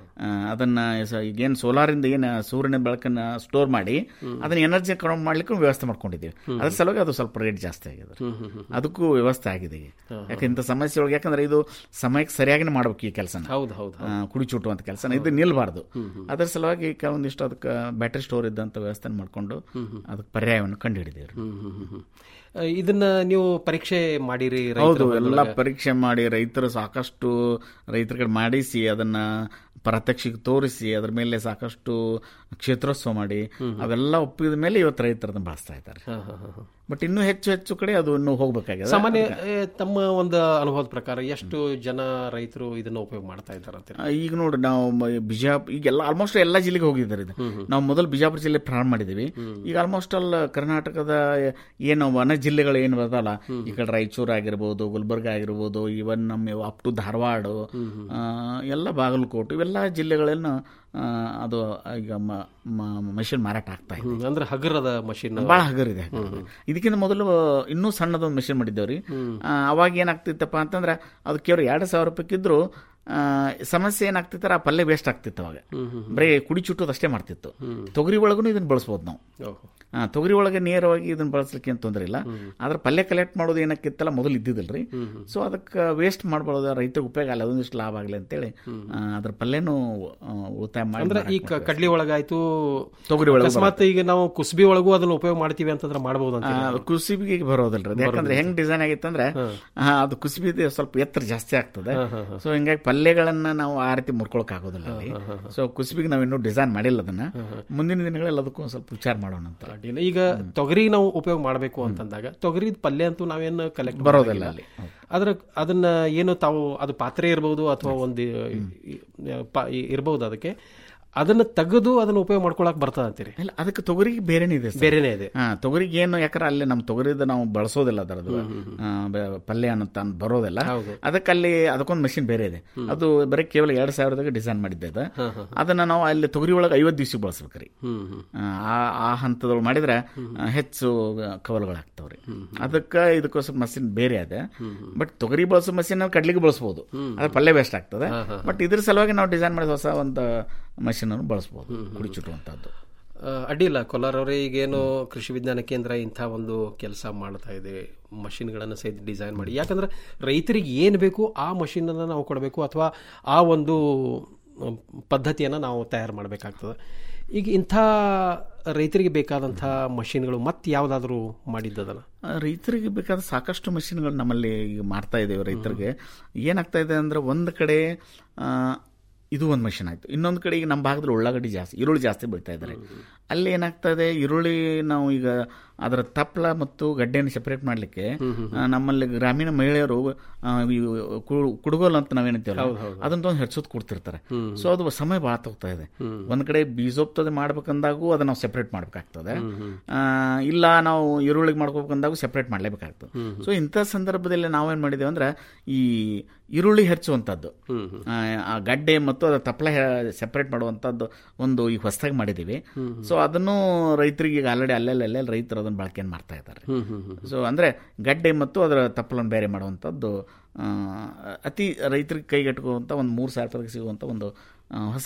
ಅದನ್ನ ಸ- ಈಗೇನು ಸೋಲಾರಿಂದ ಏನು ಸೂರ್ಯನ ಬೆಳಕನ್ನ ಸ್ಟೋರ್ ಮಾಡಿ ಅದನ್ನ ಎನರ್ಜಿ ಕಡಿಮೆ ಮಾಡ್ಲಿಕ್ಕೆ ವ್ಯವಸ್ಥೆ ಮಾಡ್ಕೊಂಡಿದ್ದೀವಿ ಅದ್ರ ಸಲುವಾಗಿ ಅದು ಸ್ವಲ್ಪ ರೇಟ್ ಜಾಸ್ತಿ ಆಗಿದೆ ಹ್ಮ್, ಹ್ಮ್, ಹ್ಮ್. ಅದಕ್ಕೂ ವ್ಯವಸ್ಥೆ ಆಗಿದೆ ಈಗ. ಯಾಕೆ ಇಂಥ ಸಮಸ್ಯೆ ಒಳಗೆ ಯಾಕಂದ್ರೆ ಇದು ಸಮಯಕ್ಕೆ ಸರಿಯಾಗಿ ಮಾಡ್ಬೇಕು ಈ ಕೆಲಸನ ಹೌದು ಹೌದು ಕುಡಿ ಚುಟ್ಟುವಂತ ಕೆಲಸ ಇದು ನಿಲ್ಬಾರ್ದು ಅದರ ಸಲುವಾಗಿ ಕೆಲವೊಂದಿಷ್ಟು ಅದಕ್ಕೆ ಬ್ಯಾಟ್ರಿ ಸ್ಟೋರ್ ಇದ್ದಂತ ವ್ಯವಸ್ಥೆ ಮಾಡ್ಕೊಂಡು ಅದಕ್ಕೆ ಪರ್ಯಾಯವನ್ನು ಕಂಡುಹಿಡಿದೇವ್ರಿ ಹ್ಮ್, ಹ್ಮ್, ಹ್ಮ್, ಹ್ಮ್. ಆ, ಇದನ್ನ ನೀವು ಪರೀಕ್ಷೆ ಮಾಡಿರಿ ರೈತರ ಹೌದು ಎಲ್ಲ ಹೊಲದೊಳಗೆ? ಪರೀಕ್ಷೆ ಮಾಡಿ ರೈತರು ಸಾಕಷ್ಟು ರೈತರ ಕಡೆ ಮಾಡಿಸಿ ಅದನ್ನ ಪ್ರಾತ್ಯಕ್ಷಿಕ ತೋರಿಸಿ ಅದ್ರ ಮೇಲೆ ಸಾಕಷ್ಟು ಕ್ಷೇತ್ರೋತ್ಸವ ಮಾಡಿ ಅವೆಲ್ಲ ಒಪ್ಪಿದ ಮೇಲೆ ಇವತ್ತು ರೈತರು ಅದನ್ನ ಬಳಸ್ತಾ ಇದ್ದಾರೆ ಹಾ, ಹಾ, ಹಾ, ಹಾ. ಬಟ್ ಇನ್ನೂ ಹೆಚ್ಚು ಹೆಚ್ಚು ಕಡೆ ಅದು ಇನ್ನೂ ಹೋಗ್ಬೇಕಾಗಿದೆ ಸಾಮಾನ್ಯ ಏ, ತಮ್ಮ ಒಂದು ಅನುಭವದ ಪ್ರಕಾರ ಎಷ್ಟು ಜನ ರೈತರು ಇದನ್ನ ಉಪಯೋಗ ಮಾಡ್ತಾ ಇದ್ದಾರೆ ಅಂತೀರಿ ಆ, ಈಗ ನೋಡಿ ನಾವು ಮ- ಬಿಜಾಪುರ ಈಗೆಲ್ಲ ಆಲ್ಮೋಸ್ಟ್ ಎಲ್ಲ ಜಿಲ್ಲೆಗೆ ಹೋಗಿದ್ದಾರೆ ಇದು ನಾವು ಮೊದಲು ಬಿಜಾಪುರ ಜಿಲ್ಲೆ ಪ್ರಾರಂಭ ಮಾಡಿದ್ದೀವಿ ಈಗ ಆಲ್ಮೋಸ್ಟ್ ಆಲ್ ಕರ್ನಾಟಕದ ಏನು ವನ ಜಿಲ್ಲೆಗಳು ಏನು ಬರ್ತಲ್ಲ ಈ ಕಡೆ ರಾಯಚೂರು ಆಗಿರ್ಬೋದು ಗುಲ್ಬರ್ಗ ಆಗಿರ್ಬೋದು ಇವನ್ ನಮ್ಮ ಅಪ್ ಟು ಧಾರವಾಡ ಆ, ಎಲ್ಲ ಬಾಗಲಕೋಟೆ ಇವೆಲ್ಲ ಜಿಲ್ಲೆಗಳನ್ನು ಆ, ಅದು ಈಗ ಮಷಿನ್ ಮಾರಾಟ ಆಗ್ತಾ ಇದೆ ಹ್ಮ್, ಅಂದ್ರೆ ಹಗರದ ಮಷಿನ್ ಬಹಳ ಹಗರ್ ಇದೆ ಹಗರ್. ಇದಕ್ಕಿಂತ ಮೊದಲು ಇನ್ನೂ ಸಣ್ಣದೊಂದು ಮೆಷಿನ್ ಮಾಡಿದ್ದೇವ್ರಿ ಆ, ಅವಾಗ ಏನಾಗ್ತಿತ್ತಪ್ಪ ಅಂತಂದ್ರೆ ಅದು ಕೇವಲ ಎರಡು ಸಾವಿರ ರೂಪಾಯಿಕಿದ್ರು ಆ, ಸಮಸ್ಯೆ ಏನಾಗ್ತಿತ್ತರ ಆ ಪಲ್ಯ ವೇಸ್ಟ್ ಆಗ್ತಿತ್ತು ಅವಾಗ ಬರೀ ಕುಡಿ ಚುಟ್ಟೋದು ಅಷ್ಟೇ ಮಾಡ್ತಿತ್ತು ತೊಗರಿ ಒಳಗೂ ಇದನ್ನ ಬಳಸ್ಬೋದು ನಾವು ಓಹೋ. ಆ, ತೊಗರಿ ಒಳಗೆ ನೇರವಾಗಿ ಇದನ್ನ ಬಳಸ್ಲಿಕ್ಕೆ ಏನು ತೊಂದರೆ ಇಲ್ಲ ಆದ್ರೆ ಪಲ್ಯ ಕಲೆಕ್ಟ್ ಮಾಡೋದು ಏನಕ್ಕಿತ್ತಲ್ಲ ಮೊದಲು ಇದ್ದಿದ್ದಲ್ರಿ ಸೊ ಅದಕ್ಕೆ ವೇಸ್ಟ್ ಮಾಡ್ಕೊಳ್ಳೋದು ರೈತರಿಗೆ ಉಪಯೋಗ ಅಲ್ಲ ಅದೊಂದಿಷ್ಟು ಲಾಭ ಆಗಲಿ ಅಂತೇಳಿ ಆ, ಅದ್ರ ಪಲ್ಯನೂ ಆ, ಉಳಿತಾಯ ಮಾಡಿ ಅಂದ್ರೆ ಈ ಕ- ಕಡ್ಲಿ ಒಳಗಾಯ್ತು ತೊಗರಿ ಒಳಗೂ ಅಕಸ್ಮಾತ್ ಈಗ ನಾವು ಕುಸ್ಬಿ ಒಳಗೂ ಅದನ್ನ ಉಪಯೋಗ ಮಾಡ್ತೀವಿ ಅಂತಂದ್ರೆ ಮಾಡಬಹುದು ಅಂತ ಆ, ಅದು ಕುಸಿಬಿಗೆ ಬರೋದಿಲ್ರಿ ಅದು ಯಾಕಂದ್ರೆ ಹೆಂಗ್ ಡಿಸೈನ್ ಆಗಿತ್ತಂದ್ರೆ ಆ, ಅದು ಕುಸಿಬಿ ಸ್ವಲ್ಪ ಎತ್ತರ ಜಾಸ್ತಿ ಆಗ್ತದೆ ಸೊ ಹಿಂಗಾಗಿ ಪಲ್ಯಗಳನ್ನ ನಾವು ಆ ರೀತಿ ಮುರ್ಕೊಳಕ್ ಆಗೋದಿಲ್ಲ ಅಲ್ಲಿ ಸೊ ಕುಸಿಬಿಗೆ ನಾವು ಇನ್ನೂ ಡಿಸೈನ್ ಮಾಡಿಲ್ಲ ಅದನ್ನ ಮುಂದಿನ ದಿನಗಳಲ್ಲಿ ಅದಕ್ಕೂ ಒಂದ್ ಸ್ವಲ್ಪ ವಿಚಾರ ಮಾಡೋಣ ಅಂತ ಅಡ್ಡಿಲ್ಲ. ಈಗ ತೊಗರಿ ನಾವು ಉಪಯೋಗ ಮಾಡಬೇಕು ಅಂತಂದಾಗ ತೊಗರಿ ಪಲ್ಯ ಅಂತೂ ನಾವೇನು ಕಲೆಕ್ಟ್ ಬರೋದಿಲ್ಲ ಅಲ್ಲಿ. ಅದ್ರ ಅದನ್ನ ಏನು ತಾವು ಅದು ಪಾತ್ರೆ ಇರಬಹುದು ಅಥವಾ ಒಂದು ಪ- ಇರ್ಬಹುದು ಅದಕ್ಕೆ ಅದನ್ನ ತೆಗೆದು ಅದನ್ನ ಉಪಯೋಗ ಮಾಡ್ಕೊಳಕ್ ಬರ್ತದ ಅಂತೀರಿ ಇಲ್ಲ ಅದಕ್ಕೆ ತೊಗರಿಗೆ ಬೇರೆನೇ ಇದೆ ಸರ್. ಬೇರೆನೇ ಇದೆ ಹಾ ತೊಗರಿಗೆ ಏನು ಯಾಕಂದ್ರೆ ಅಲ್ಲಿ ನಮ್ಮ ತೊಗರಿದ ನಾವು ಬಳಸೋದಿಲ್ಲ ಅದರದ್ದು ಆ, ಬೆ- ಪಲ್ಯ ಅನ್ನೋ ತಾನು ಬರೋದಿಲ್ಲ ಅದಕ್ಕೆ ಅಲ್ಲಿ ಅದಕ್ಕೊಂದು ಮಷಿನ್ ಬೇರೆ ಇದೆ ಅದು ಬರೀ ಕೇವಲ ಎರಡ್ ಸಾವಿರದಾಗ ಡಿಸೈನ್ ಮಾಡಿದ್ದೆ ಅದು. ಅದನ್ನ ನಾವು ಅಲ್ಲಿ ತೊಗರಿ ಒಳಗೆ ಐವತ್ತು ದಿವ್ಸಕ್ಕೆ ಬಳಸ್ಬೇಕ್ರಿ ಹ್ಮ್ ಹ್ಮ್ ಆ ಆ ಹಂತದೊಳಗೆ ಮಾಡಿದ್ರೆ ಆ, ಹೆಚ್ಚು ಕವಲುಗಳಾಗ್ತಾವ್ರಿ ಅದಕ್ಕೆ ಇದಕ್ಕೋಸ್ಕರ ಮಷಿನ್ ಬೇರೆ ಅದ ಬಟ್ ತೊಗರಿ ಬಳಸೋ ಮಷಿನ್ ಕಡ್ಲಿಗೆ ಬಳಸ್ಬೋದು ಅದ್ರ ಪಲ್ಯ ವೇಸ್ಟ್ ಆಗ್ತದೆ ಬಟ್ ಇದ್ರ ಸಲುವಾಗಿ ನಾವು ಡಿಸೈನ್ ಮಾಡಿದ ಹೊಸ ಒಂದು ಮಷಿನ್ ಅನ್ನು ಬಳಸ್ಬೋದು ಕುಡಿ ಚುಟ್ಟುವಂತದ್ದು ಆ, ಅಡ್ಡಿಲ್ಲ ಕೊಲ್ಲಾರ್ ಅವರೇ ಈಗೇನು ಕೃಷಿ ವಿಜ್ಞಾನ ಕೇಂದ್ರ ಇಂಥ ಒಂದು ಕೆಲಸ ಮಾಡ್ತಾ ಇದೆ ಮಷಿನ್ಗಳನ್ನು ಸಹಿತ ಡಿಸೈನ್ ಮಾಡಿ ಯಾಕಂದ್ರೆ ರೈತರಿಗೆ ಏನು ಬೇಕು ಆ ಮಷಿನನ್ನು ನಾವು ಕೊಡಬೇಕು ಅಥವಾ ಆ ಒಂದು ಪದ್ಧತಿಯನ್ನು ನಾವು ತಯಾರು ಮಾಡಬೇಕಾಗ್ತದೆ ಈಗ ಇಂಥ ರೈತರಿಗೆ ಬೇಕಾದಂಥ ಮಷಿನ್ಗಳು ಮತ್ತೆ ಯಾವುದಾದ್ರೂ ಮಾಡಿದ್ದದಲ್ಲ ಆ, ರೈತರಿಗೆ ಬೇಕಾದ ಸಾಕಷ್ಟು ಮಷಿನ್ಗಳು ನಮ್ಮಲ್ಲಿ ಈಗ ಮಾಡ್ತಾ ಇದ್ದೇವೆ ರೈತರಿಗೆ ಏನಾಗ್ತಾ ಇದೆ ಅಂದ್ರೆ ಒಂದು ಕಡೆ ಆ, ಇದು ಒಂದು ಮಷಿನ್ ಆಯಿತು ಇನ್ನೊಂದು ಕಡೆ ಈಗ ನಮ್ಮ ಭಾಗದಲ್ಲಿ ಉಳ್ಳಾಗಡ್ಡಿ ಜಾಸ್ತಿ ಈರುಳ್ಳಿ ಜಾಸ್ತಿ ಬೆಳೀತಾ ಇದ್ದಾರೆ ಅಲ್ಲಿ ಏನಾಗ್ತದೆ ಈರುಳ್ಳಿ ನಾವು ಈಗ ಅದರ ತಪ್ಪಲ ಮತ್ತು ಗಡ್ಡೆಯನ್ನು ಸೆಪರೇಟ್ ಮಾಡಲಿಕ್ಕೆ ನಮ್ಮಲ್ಲಿ ಗ್ರಾಮೀಣ ಮಹಿಳೆಯರು ಆ, ಇವು ಕು- ಕುಡುಗೋಲು ಅಂತ ನಾವೇನಂತೀವಲ್ಲ ಹೌದು, ಹೌದು. ಅದನ್ನ ತೊಗೊಂಡು ಹೆಚ್ಚೋದು ಕೊಡ್ತಿರ್ತಾರೆ ಹ್ಮ್. ಸೊ ಅದು ಸಮಯ ಭಾಳ ತಗೋತಾ ಇದೆ ಒಂದ್ ಕಡೆ ಬೀಜೋಪ್ತದೆ ಮಾಡ್ಬೇಕಂದಾಗೂ ಅದನ್ನ ನಾವು ಸೆಪರೇಟ್ ಮಾಡ್ಬೇಕಾಗ್ತದೆ ಹ್ಮ್, ಹ್ಮ್. ಆ, ಇಲ್ಲ ನಾವು ಈರುಳ್ಳಿಗೆ ಮಾಡ್ಕೋಬೇಕಂದಾಗೂ ಸೆಪರೇಟ್ ಮಾಡಲೇಬೇಕಾಗ್ತದೆ ಹ್ಮ್, ಹ್ಮ್. ಸೊ ಇಂಥ ಸಂದರ್ಭದಲ್ಲಿ ನಾವೇನು ಮಾಡಿದ್ದೇವೆ ಅಂದ್ರೆ ಈ ಈರುಳ್ಳಿ ಹೆಚ್ಚುವಂಥದ್ದು ಹ್ಮ್, ಹ್ಮ್. ಆ, ಆ ಗಡ್ಡೆ ಮತ್ತು ಅದರ ತಪ್ಪಲ ಸೆಪರೇಟ್ ಮಾಡುವಂಥದ್ದು ಒಂದು ಈಗ ಹೊಸದಾಗಿ ಮಾಡಿದ್ದೀವಿ ಹ್ಮ್, ಹ್ಮ್. ಸೊ ಅದನ್ನು ರೈತರಿಗೆ ಈಗ ಆಲ್ರೆಡಿ ಅಲ್ಲೆಲ್ಲ ಅಲ್ಲೆಲ್ಲ ರೈತರು ಅದನ್ನು ಬಳಕೆಯನ್ನು ಮಾಡ್ತಾ ಇದ್ದಾರೆ ಹ್ಮ್, ಹ್ಮ್, ಹ್ಮ್. ಸೊ ಅಂದರೆ ಗಡ್ಡೆ ಮತ್ತು ಅದರ ತಪ್ಪಲನ್ನು ಬೇರೆ ಮಾಡುವಂಥದ್ದು ಆ, ಅತಿ ರೈತರಿಗೆ ಕೈಗೆಟುಕುವಂಥ ಒಂದು ಮೂರು ಸಾವಿರ ರೂಪಾಯಿಗೆ ಸಿಗುವಂಥ ಒಂದು ಆ, ಹೊಸ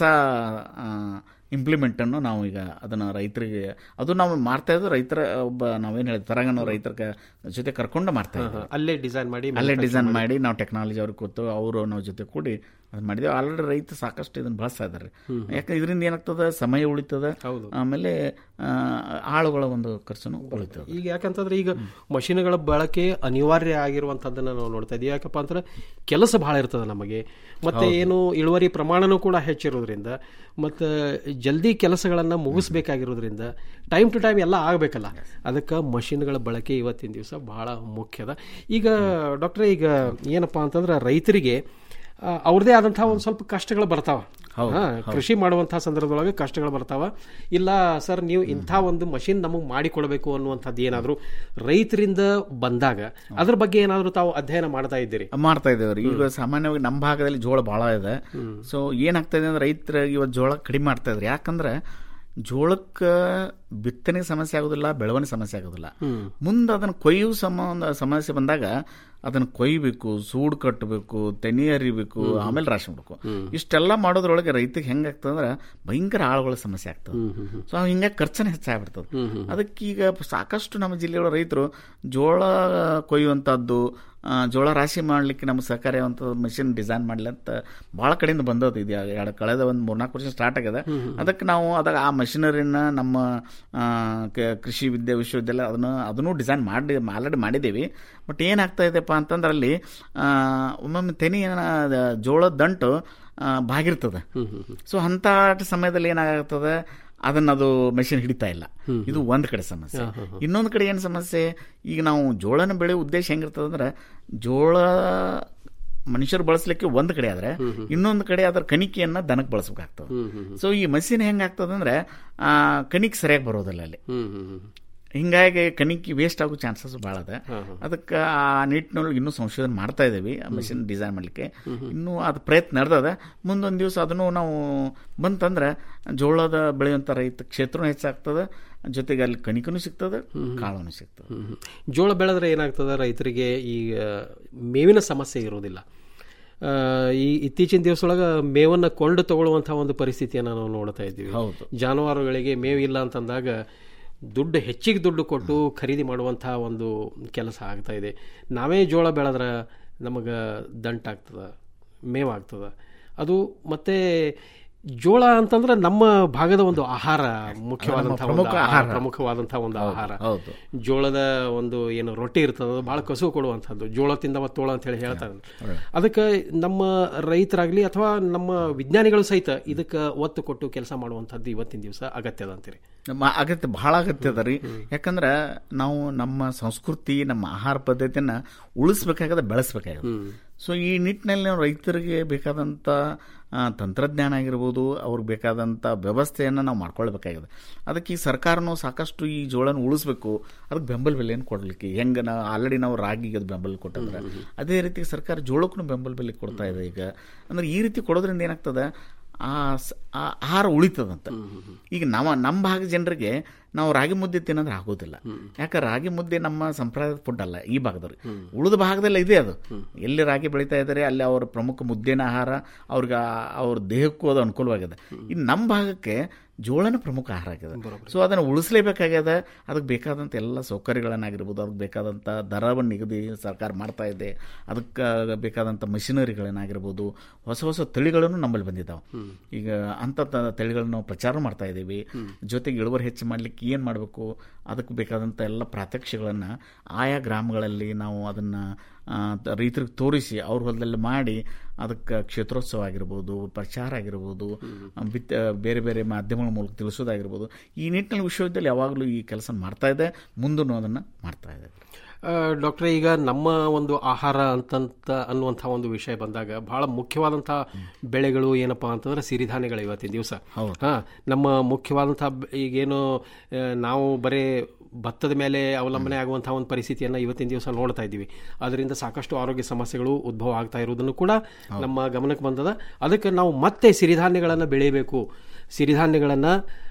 ಇಂಪ್ಲಿಮೆಂಟನ್ನು ನಾವು ಈಗ ಅದನ್ನು ರೈತರಿಗೆ ಅದು ನಾವು ಮಾಡ್ತಾ ಇದ್ದು ರೈತರ ಒಬ್ಬ ನಾವೇನು ಹೇಳಿದ ತರಂಗನ ರೈತರ ಕ- ಜೊತೆ ಕರ್ಕೊಂಡು ಮಾಡ್ತಾ ಹಾ, ಇದ್ದೀವಿ ಹಾ. ಅಲ್ಲೇ ಡಿಸೈನ್ ಮಾಡಿ ಅಲ್ಲೇ manufacture ಡಿಸೈನ್ ಮಾಡಿ ನಾವು ಟೆಕ್ನಾಲಜಿ ಅವ್ರಿಗೆ ಕೂತು ಅವರು ನಾವು ಜೊತೆ ಕೂಡಿ ಅದು ಮಾಡಿದ್ದೇವೆ ಆಲ್ರೆಡಿ ರೈತ ಸಾಕಷ್ಟು ಇದನ್ನು ಬಳಸ್ತಾ ಇದ್ದಾರೆ ಯಾಕಂದ್ರೆ ಇದರಿಂದ ಏನಾಗ್ತದೆ ಸಮಯ ಉಳಿತದೆ ಆಮೇಲೆ ಆ, ಆಳುಗಳ ಒಂದು ಖರ್ಚುನು ಉಳಿತದೆ ಈಗ ಯಾಕಂತಂದ್ರೆ ಈಗ ಮಷಿನ್ಗಳ ಬಳಕೆ ಅನಿವಾರ್ಯ ಆಗಿರುವಂತದ್ದನ್ನ ನಾವು ನೋಡ್ತಾ ಇದೀವಿ ಯಾಕಪ್ಪ ಅಂದ್ರೆ ಕೆಲಸ ಬಹಳ ಇರ್ತದೆ ನಮಗೆ ಮತ್ತೆ ಹೌದು. ಏನು ಇಳುವರಿ ಪ್ರಮಾಣನೂ ಕೂಡ ಹೆಚ್ಚಿರೋದ್ರಿಂದ ಮತ್ತೆ ಜಲ್ದಿ ಕೆಲಸಗಳನ್ನ ಮುಗಿಸ್ಬೇಕಾಗಿರೋದ್ರಿಂದ ಟೈಮ್ ಟು ಟೈಮ್ ಎಲ್ಲ ಆಗಬೇಕಲ್ಲ ಅದಕ್ಕೆ ಮಷಿನ್ಗಳ ಬಳಕೆ ಇವತ್ತಿನ ದಿವಸ ಬಹಳ ಮುಖ್ಯದ ಈಗ ಡಾಕ್ಟ್ರೆ ಈಗ ಏನಪ್ಪಾ ಅಂತಂದ್ರೆ ರೈತರಿಗೆ ಆ, ಅವ್ರದೇ ಆದಂತಹ ಒಂದು ಸ್ವಲ್ಪ ಕಷ್ಟಗಳು ಬರ್ತಾವ ಹೌದು, ಹಾ, ಹೌದು. ಕೃಷಿ ಮಾಡುವಂತಹ ಸಂದರ್ಭದೊಳಗೆ ಕಷ್ಟಗಳು ಬರ್ತಾವ ಇಲ್ಲ ಸರ್ ನೀವು ಇಂಥ ಒಂದು ಮಷಿನ್ ನಮಗೆ ಮಾಡಿಕೊಡ್ಬೇಕು ಅನ್ನುವಂಥದ್ದು ಏನಾದರೂ ರೈತರಿಂದ ಬಂದಾಗ ಅದ್ರ ಬಗ್ಗೆ ಏನಾದರೂ ತಾವು ಅಧ್ಯಯನ ಮಾಡ್ತಾ ಇದ್ದೀರಿ ಮಾಡ್ತಾ ಇದ್ದೇವೆ ಈಗ ಸಾಮಾನ್ಯವಾಗಿ ನಮ್ಮ ಭಾಗದಲ್ಲಿ ಜೋಳ ಭಾಳ ಇದೆ ಸೊ ಏನಾಗ್ತಾ ಇದೆ ಅಂದ್ರೆ ರೈತರಿಗೆ ಇವತ್ತು ಜೋಳ ಕಡಿಮೆ ಮಾಡ್ತಾ ಇದ್ದಾರೆ ಯಾಕಂದ್ರೆ ಜೋಳಕ್ಕೆ ಬಿತ್ತನೆಗೆ ಸಮಸ್ಯೆ ಆಗೋದಿಲ್ಲ ಬೆಳವಣಿಗೆ ಸಮಸ್ಯೆ ಆಗೋದಿಲ್ಲ ಮುಂದೆ ಅದನ್ನು ಕೊಯ್ಯುವ ಸಂಬಂಧ ಸಮಸ್ಯೆ ಬಂದಾಗ ಅದನ್ನು ಕೊಯ್ಬೇಕು ಸೂಡು ಕಟ್ಟಬೇಕು ತೆನಿ ಹರಿಬೇಕು ಆಮೇಲೆ ರಾಶಿ ಮಾಡಬೇಕು ಇಷ್ಟೆಲ್ಲ ಮಾಡೋದ್ರೊಳಗೆ ರೈತಗೆ ಹೆಂಗಾಗ್ತದೆ ಅಂದ್ರೆ ಭಯಂಕರ ಆಳುಗಳ ಸಮಸ್ಯೆ ಆಗ್ತದೆ ಸೊ ಹಿಂಗಾಗಿ ಖರ್ಚನೇ ಹೆಚ್ಚಾಗ್ಬಿಡ್ತದೆ ಅದಕ್ಕೀಗ ಸಾಕಷ್ಟು ನಮ್ಮ ಜಿಲ್ಲೆಯೊಳ ರೈತರು ಜೋಳ ಕೊಯ್ಯುವಂಥದ್ದು ಆ, ಜೋಳ ರಾಶಿ ಮಾಡಲಿಕ್ಕೆ ನಮ್ಗೆ ಸಹಕಾರಿಯಾದಂಥ ಮಷಿನ್ ಡಿಸೈನ್ ಮಾಡಲಿ ಅಂತ ಭಾಳ ಕಡೆಯಿಂದ ಬಂದದ್ದು ಇದು ಎರಡು ಕಳೆದ ಒಂದು ಮೂರ್ನಾಲ್ಕು ವರ್ಷ ಸ್ಟಾರ್ಟ್ ಆಗಿದೆ ಅದಕ್ಕೆ ನಾವು ಅದಾಗ ಆ ಮಷಿನರಿನ ನಮ್ಮ ಆ, ಕ- ಕೃಷಿ ವಿದ್ಯಾ ವಿಶ್ವವಿದ್ಯಾಲಯ ಅದನ್ನು ಅದನ್ನು ಡಿಸೈನ್ ಮಾಡಿ ಆಲ್ರೆಡಿ ಮಾಡಿದ್ದೀವಿ ಬಟ್ ಏನಾಗ್ತಾ ಇದೆಪ್ಪ ಅಂತಂದ್ರೆ ಅಲ್ಲಿ ಆ, ಒಮ್ಮೊಮ್ಮೆ ತೆನಿ ಜೋಳದ ದಂಟು ಆ, ಬಾಗಿರ್ತದೆ ಸೊ ಅಂಥ ಸಮಯದಲ್ಲಿ ಏನಾಗ್ತದೆ ಅದನ್ನ ಅದು ಮೆಷಿನ್ ಹಿಡಿತಾ ಇಲ್ಲ ಇದು ಒಂದ್ ಕಡೆ ಸಮಸ್ಯೆ ಹಾ, ಹಾ, ಹಾ. ಇನ್ನೊಂದು ಕಡೆ ಏನು ಸಮಸ್ಯೆ ಈಗ ನಾವು ಜೋಳನ ಬೆಳೆಯೋ ಉದ್ದೇಶ ಹೆಂಗಿರ್ತದೆ ಅಂದ್ರೆ ಜೋಳ ಮನುಷ್ಯರು ಬಳಸಲಿಕ್ಕೆ ಒಂದು ಕಡೆ ಆದ್ರೆ ಇನ್ನೊಂದು ಕಡೆ ಅದರ ಕಣಿಕೆಯನ್ನ ದನಕ್ಕೆ ಬಳಸಬೇಕಾಗ್ತದೆ ಸೊ ಈ ಮಷಿನ್ ಹೆಂಗಾಗ್ತದೆ ಅಂದ್ರೆ ಆ ಕಣಿಕೆ ಸರಿಯಾಗಿ ಬರೋದಿಲ್ಲ ಅಲ್ಲಿ ಹಿಂಗಾಗಿ ಕಣಿಕಿ ವೇಸ್ಟ್ ಆಗೋ ಚಾನ್ಸಸ್ ಭಾಳ ಅದ ಅದಕ್ಕೆ ಆ ನಿಟ್ಟಿನೊಳಗೆ ಇನ್ನೂ ಸಂಶೋಧನೆ ಮಾಡ್ತಾ ಇದ್ದೀವಿ ಆ ಮಷಿನ್ ಡಿಸೈನ್ ಮಾಡಲಿಕ್ಕೆ ಇನ್ನೂ ಅದು ಪ್ರಯತ್ನ ನಡೆದದ ಮುಂದೊಂದು ದಿವಸ ಅದನ್ನು ನಾವು ಬಂತಂದ್ರೆ ಜೋಳದ ಬೆಳೆಯುವಂಥ ರೈತ ಕ್ಷೇತ್ರನೂ ಹೆಚ್ಚಾಗ್ತದೆ ಜೊತೆಗೆ ಅಲ್ಲಿ ಕಣಿಕನೂ ಸಿಗ್ತದೆ ಕಾಳನು ಸಿಗ್ತದೆ ಹ್ಮ್. ಜೋಳ ಬೆಳೆದ್ರೆ ಏನಾಗ್ತದೆ ರೈತರಿಗೆ ಈಗ ಮೇವಿನ ಸಮಸ್ಯೆ ಇರೋದಿಲ್ಲ ಆ, ಈ ಇತ್ತೀಚಿನ ದಿವಸದೊಳಗೆ ಮೇವನ್ನ ಕೊಂಡು ತಗೊಳ್ಳುವಂತಹ ಒಂದು ಪರಿಸ್ಥಿತಿಯನ್ನು ನಾವು ನೋಡ್ತಾ ಇದ್ದೀವಿ ಹೌದು. ಜಾನುವಾರುಗಳಿಗೆ ಮೇವು ಇಲ್ಲ ಅಂತಂದಾಗ ದುಡ್ಡು ಹೆಚ್ಚಿಗೆ ದುಡ್ಡು ಕೊಟ್ಟು ಖರೀದಿ ಮಾಡುವಂತಹ ಒಂದು ಕೆಲಸ ಆಗ್ತಾ ಇದೆ ನಾವೇ ಜೋಳ ಬೆಳೆದ್ರೆ ನಮಗೆ ದಂಟಾಗ್ತದ ಮೇವಾಗ್ತದ ಅದು ಮತ್ತೆ ಜೋಳ ಅಂತಂದ್ರೆ ನಮ್ಮ ಭಾಗದ ಒಂದು ಆಹಾರ ಮುಖ್ಯವಾದಂತಹ ಒಂದು ಪ್ರಮುಖ ಆಹಾರ, ಆಹಾರ. ಪ್ರಮುಖವಾದಂತಹ ಒಂದು ಹೌದು, ಆಹಾರ ಹೌದು. ಜೋಳದ ಒಂದು ಏನು ರೊಟ್ಟಿ ಇರ್ತದೆ ಅದು ಬಹಳ ಕಸುವು ಕೊಡುವಂಥದ್ದು ಜೋಳ ತಿಂದವ ತೋಳ ಅಂತ ಹೇಳಿ ಹೇಳ್ತಾರೆ ಅದಕ್ಕೆ ನಮ್ಮ ರೈತರಾಗ್ಲಿ ಅಥವಾ ನಮ್ಮ ವಿಜ್ಞಾನಿಗಳು ಸಹಿತ ಇದಕ್ಕೆ ಒತ್ತು ಕೊಟ್ಟು ಕೆಲಸ ಮಾಡುವಂಥದ್ದು ಇವತ್ತಿನ ದಿವಸ ಅಗತ್ಯದ ಅಂತೀರಿ ನಮ್ಮ ಅಗತ್ಯ ಬಹಳ ಅಗತ್ಯ ಅದ ರೀ ಯಾಕಂದ್ರೆ ನಾವು ನಮ್ಮ ಸಂಸ್ಕೃತಿ ನಮ್ಮ ಆಹಾರ ಪದ್ಧತಿಯನ್ನ ಉಳಿಸ್ಬೇಕಾಗದ ಬೆಳೆಸ್ಬೇಕಾಗದ ಸೊ ಈ ನಿಟ್ಟಿನಲ್ಲಿ ನಾವು ರೈತರಿಗೆ ಬೇಕಾದಂಥ ಆ, ತಂತ್ರಜ್ಞಾನ ಆಗಿರ್ಬೋದು ಅವ್ರಿಗೆ ಬೇಕಾದಂಥ ವ್ಯವಸ್ಥೆಯನ್ನು ನಾವು ಮಾಡ್ಕೊಳ್ಬೇಕಾಗಿದೆ ಅದಕ್ಕೆ ಈ ಸರ್ಕಾರನೂ ಸಾಕಷ್ಟು ಈ ಜೋಳನ ಉಳಿಸ್ಬೇಕು ಅದಕ್ಕೆ ಬೆಂಬಲ ಬೆಲೆಯನ್ನು ಕೊಡಲಿಕ್ಕೆ ಹೆಂಗೆ ನಾವು ಆಲ್ರೆಡಿ ನಾವು ರಾಗಿಗೆ ಅದು ಬೆಂಬಲ ಕೊಟ್ಟಿದ್ರೆ ಅದೇ ರೀತಿ ಸರ್ಕಾರ ಜೋಳಕ್ಕೂ ಬೆಂಬಲ ಬೆಲೆ ಕೊಡ್ತಾ ಇದೆ ಈಗ ಅಂದ್ರೆ ಈ ರೀತಿ ಕೊಡೋದ್ರಿಂದ ಏನಾಗ್ತದೆ ಆ ಸ- ಆ ಆಹಾರ ಉಳಿತದಂತ ಈಗ ನಮ್ಮ ನಮ್ಮ ಭಾಗದ ಜನರಿಗೆ ನಾವು ರಾಗಿ ಮುದ್ದೆ ತಿನ್ನೋದ್ರೆ ಆಗೋದಿಲ್ಲ ಯಾಕೆ ರಾಗಿ ಮುದ್ದೆ ನಮ್ಮ ಸಂಪ್ರದಾಯದ ಫುಡ್ ಅಲ್ಲ ಈ ಭಾಗದವ್ರಿಗೆ ಉಳಿದ ಭಾಗದಲ್ಲಿ ಇದೆ ಅದು ಎಲ್ಲಿ ರಾಗಿ ಬೆಳೀತಾ ಇದ್ದಾರೆ ಅಲ್ಲಿ ಅವರ ಪ್ರಮುಖ ಮುದ್ದೆನ ಆಹಾರ ಅವ್ರಿಗೆ ಆ- ಅವ್ರ ದೇಹಕ್ಕೂ ಅದು ಅನುಕೂಲವಾಗಿದೆ ಇನ್ನು ನಮ್ಮ ಭಾಗಕ್ಕೆ ಜೋಳನ ಪ್ರಮುಖ ಆಹಾರ ಆಗಿದೆ ಸೊ ಅದನ್ನು ಉಳಿಸಲೇಬೇಕಾಗ್ಯದ ಅದಕ್ಕೆ ಬೇಕಾದಂಥ ಎಲ್ಲ ಸೌಕರ್ಯಗಳನ್ನಾಗಿರ್ಬೋದು ಅದಕ್ಕೆ ಬೇಕಾದಂಥ ದರವನ್ನು ನಿಗದಿ ಸರ್ಕಾರ ಮಾಡ್ತಾ ಇದೆ ಅದಕ್ಕೆ ಬೇಕಾದಂಥ ಮಷಿನರಿಗಳನ್ನಾಗಿರ್ಬೋದು ಹೊಸ ಹೊಸ ತಳಿಗಳನ್ನು ನಮ್ಮಲ್ಲಿ ಬಂದಿದ್ದಾವೆ ಈಗ ಅಂಥ ತ- ತಳಿಗಳನ್ನ ನಾವು ಪ್ರಚಾರ ಮಾಡ್ತಾ ಇದ್ದೀವಿ ಜೊತೆಗೆ ಇಳುವರಿ ಹೆಚ್ಚು ಮಾಡಲಿಕ್ಕೆ ಏನು ಮಾಡಬೇಕು ಅದಕ್ಕೆ ಬೇಕಾದಂಥ ಎಲ್ಲ ಪ್ರಾತ್ಯಕ್ಷಿಗಳನ್ನು ಆಯಾ ಗ್ರಾಮಗಳಲ್ಲಿ ನಾವು ಅದನ್ನು ಆ, ತ- ರೈತರಿಗೆ ತೋರಿಸಿ ಅವ್ರ ಹೊಲದಲ್ಲಿ ಮಾಡಿ ಅದಕ್ಕೆ ಕ್ಷೇತ್ರೋತ್ಸವ ಆಗಿರ್ಬೋದು ಪ್ರಚಾರ ಆಗಿರ್ಬೋದು ಆ, ಬಿತ್ತ ಬೇರೆ ಬೇರೆ ಮಾಧ್ಯಮಗಳ ಮೂಲಕ ತಿಳಿಸೋದಾಗಿರ್ಬೋದು ಈ ನಿಟ್ಟಿನಲ್ಲಿ ವಿಶ್ವವಿದ್ಯಾಲಯ ಯಾವಾಗಲೂ ಈ ಕೆಲಸ ಮಾಡ್ತಾ ಇದೆ ಮುಂದೂ ಅದನ್ನು ಮಾಡ್ತಾ ಇದೆ ಡಾಕ್ಟ್ರೆ ಈಗ ನಮ್ಮ ಒಂದು ಆಹಾರ ಅಂತಂತ ಅನ್ನುವಂಥ ಒಂದು ವಿಷಯ ಬಂದಾಗ ಬಹಳ ಮುಖ್ಯವಾದಂಥ ಬೆಳೆಗಳು ಏನಪ್ಪಾ ಅಂತಂದ್ರೆ ಸಿರಿಧಾನ್ಯಗಳು ಇವತ್ತಿನ ದಿವಸ ಹಾ ನಮ್ಮ ಮುಖ್ಯವಾದಂಥ ಬ- ಈಗೇನು ಆ, ನಾವು ಬರೇ ಭತ್ತದ ಮೇಲೆ ಅವಲಂಬನೆ ಆಗುವಂತಹ ಒಂದು ಪರಿಸ್ಥಿತಿಯನ್ನು ಇವತ್ತಿನ ದಿವಸ ನೋಡ್ತಾ ಇದ್ದೀವಿ ಅದರಿಂದ ಸಾಕಷ್ಟು ಆರೋಗ್ಯ ಸಮಸ್ಯೆಗಳು ಉದ್ಭವ ಆಗ್ತಾ ಇರುವುದನ್ನು ಕೂಡ ನಮ್ಮ ಗಮನಕ್ಕೆ ಬಂದದ ಅದಕ್ಕೆ ನಾವು ಮತ್ತೆ ಸಿರಿಧಾನ್ಯಗಳನ್ನು ಬೆಳೆಯಬೇಕು ಸಿರಿಧಾನ್ಯಗಳನ್ನು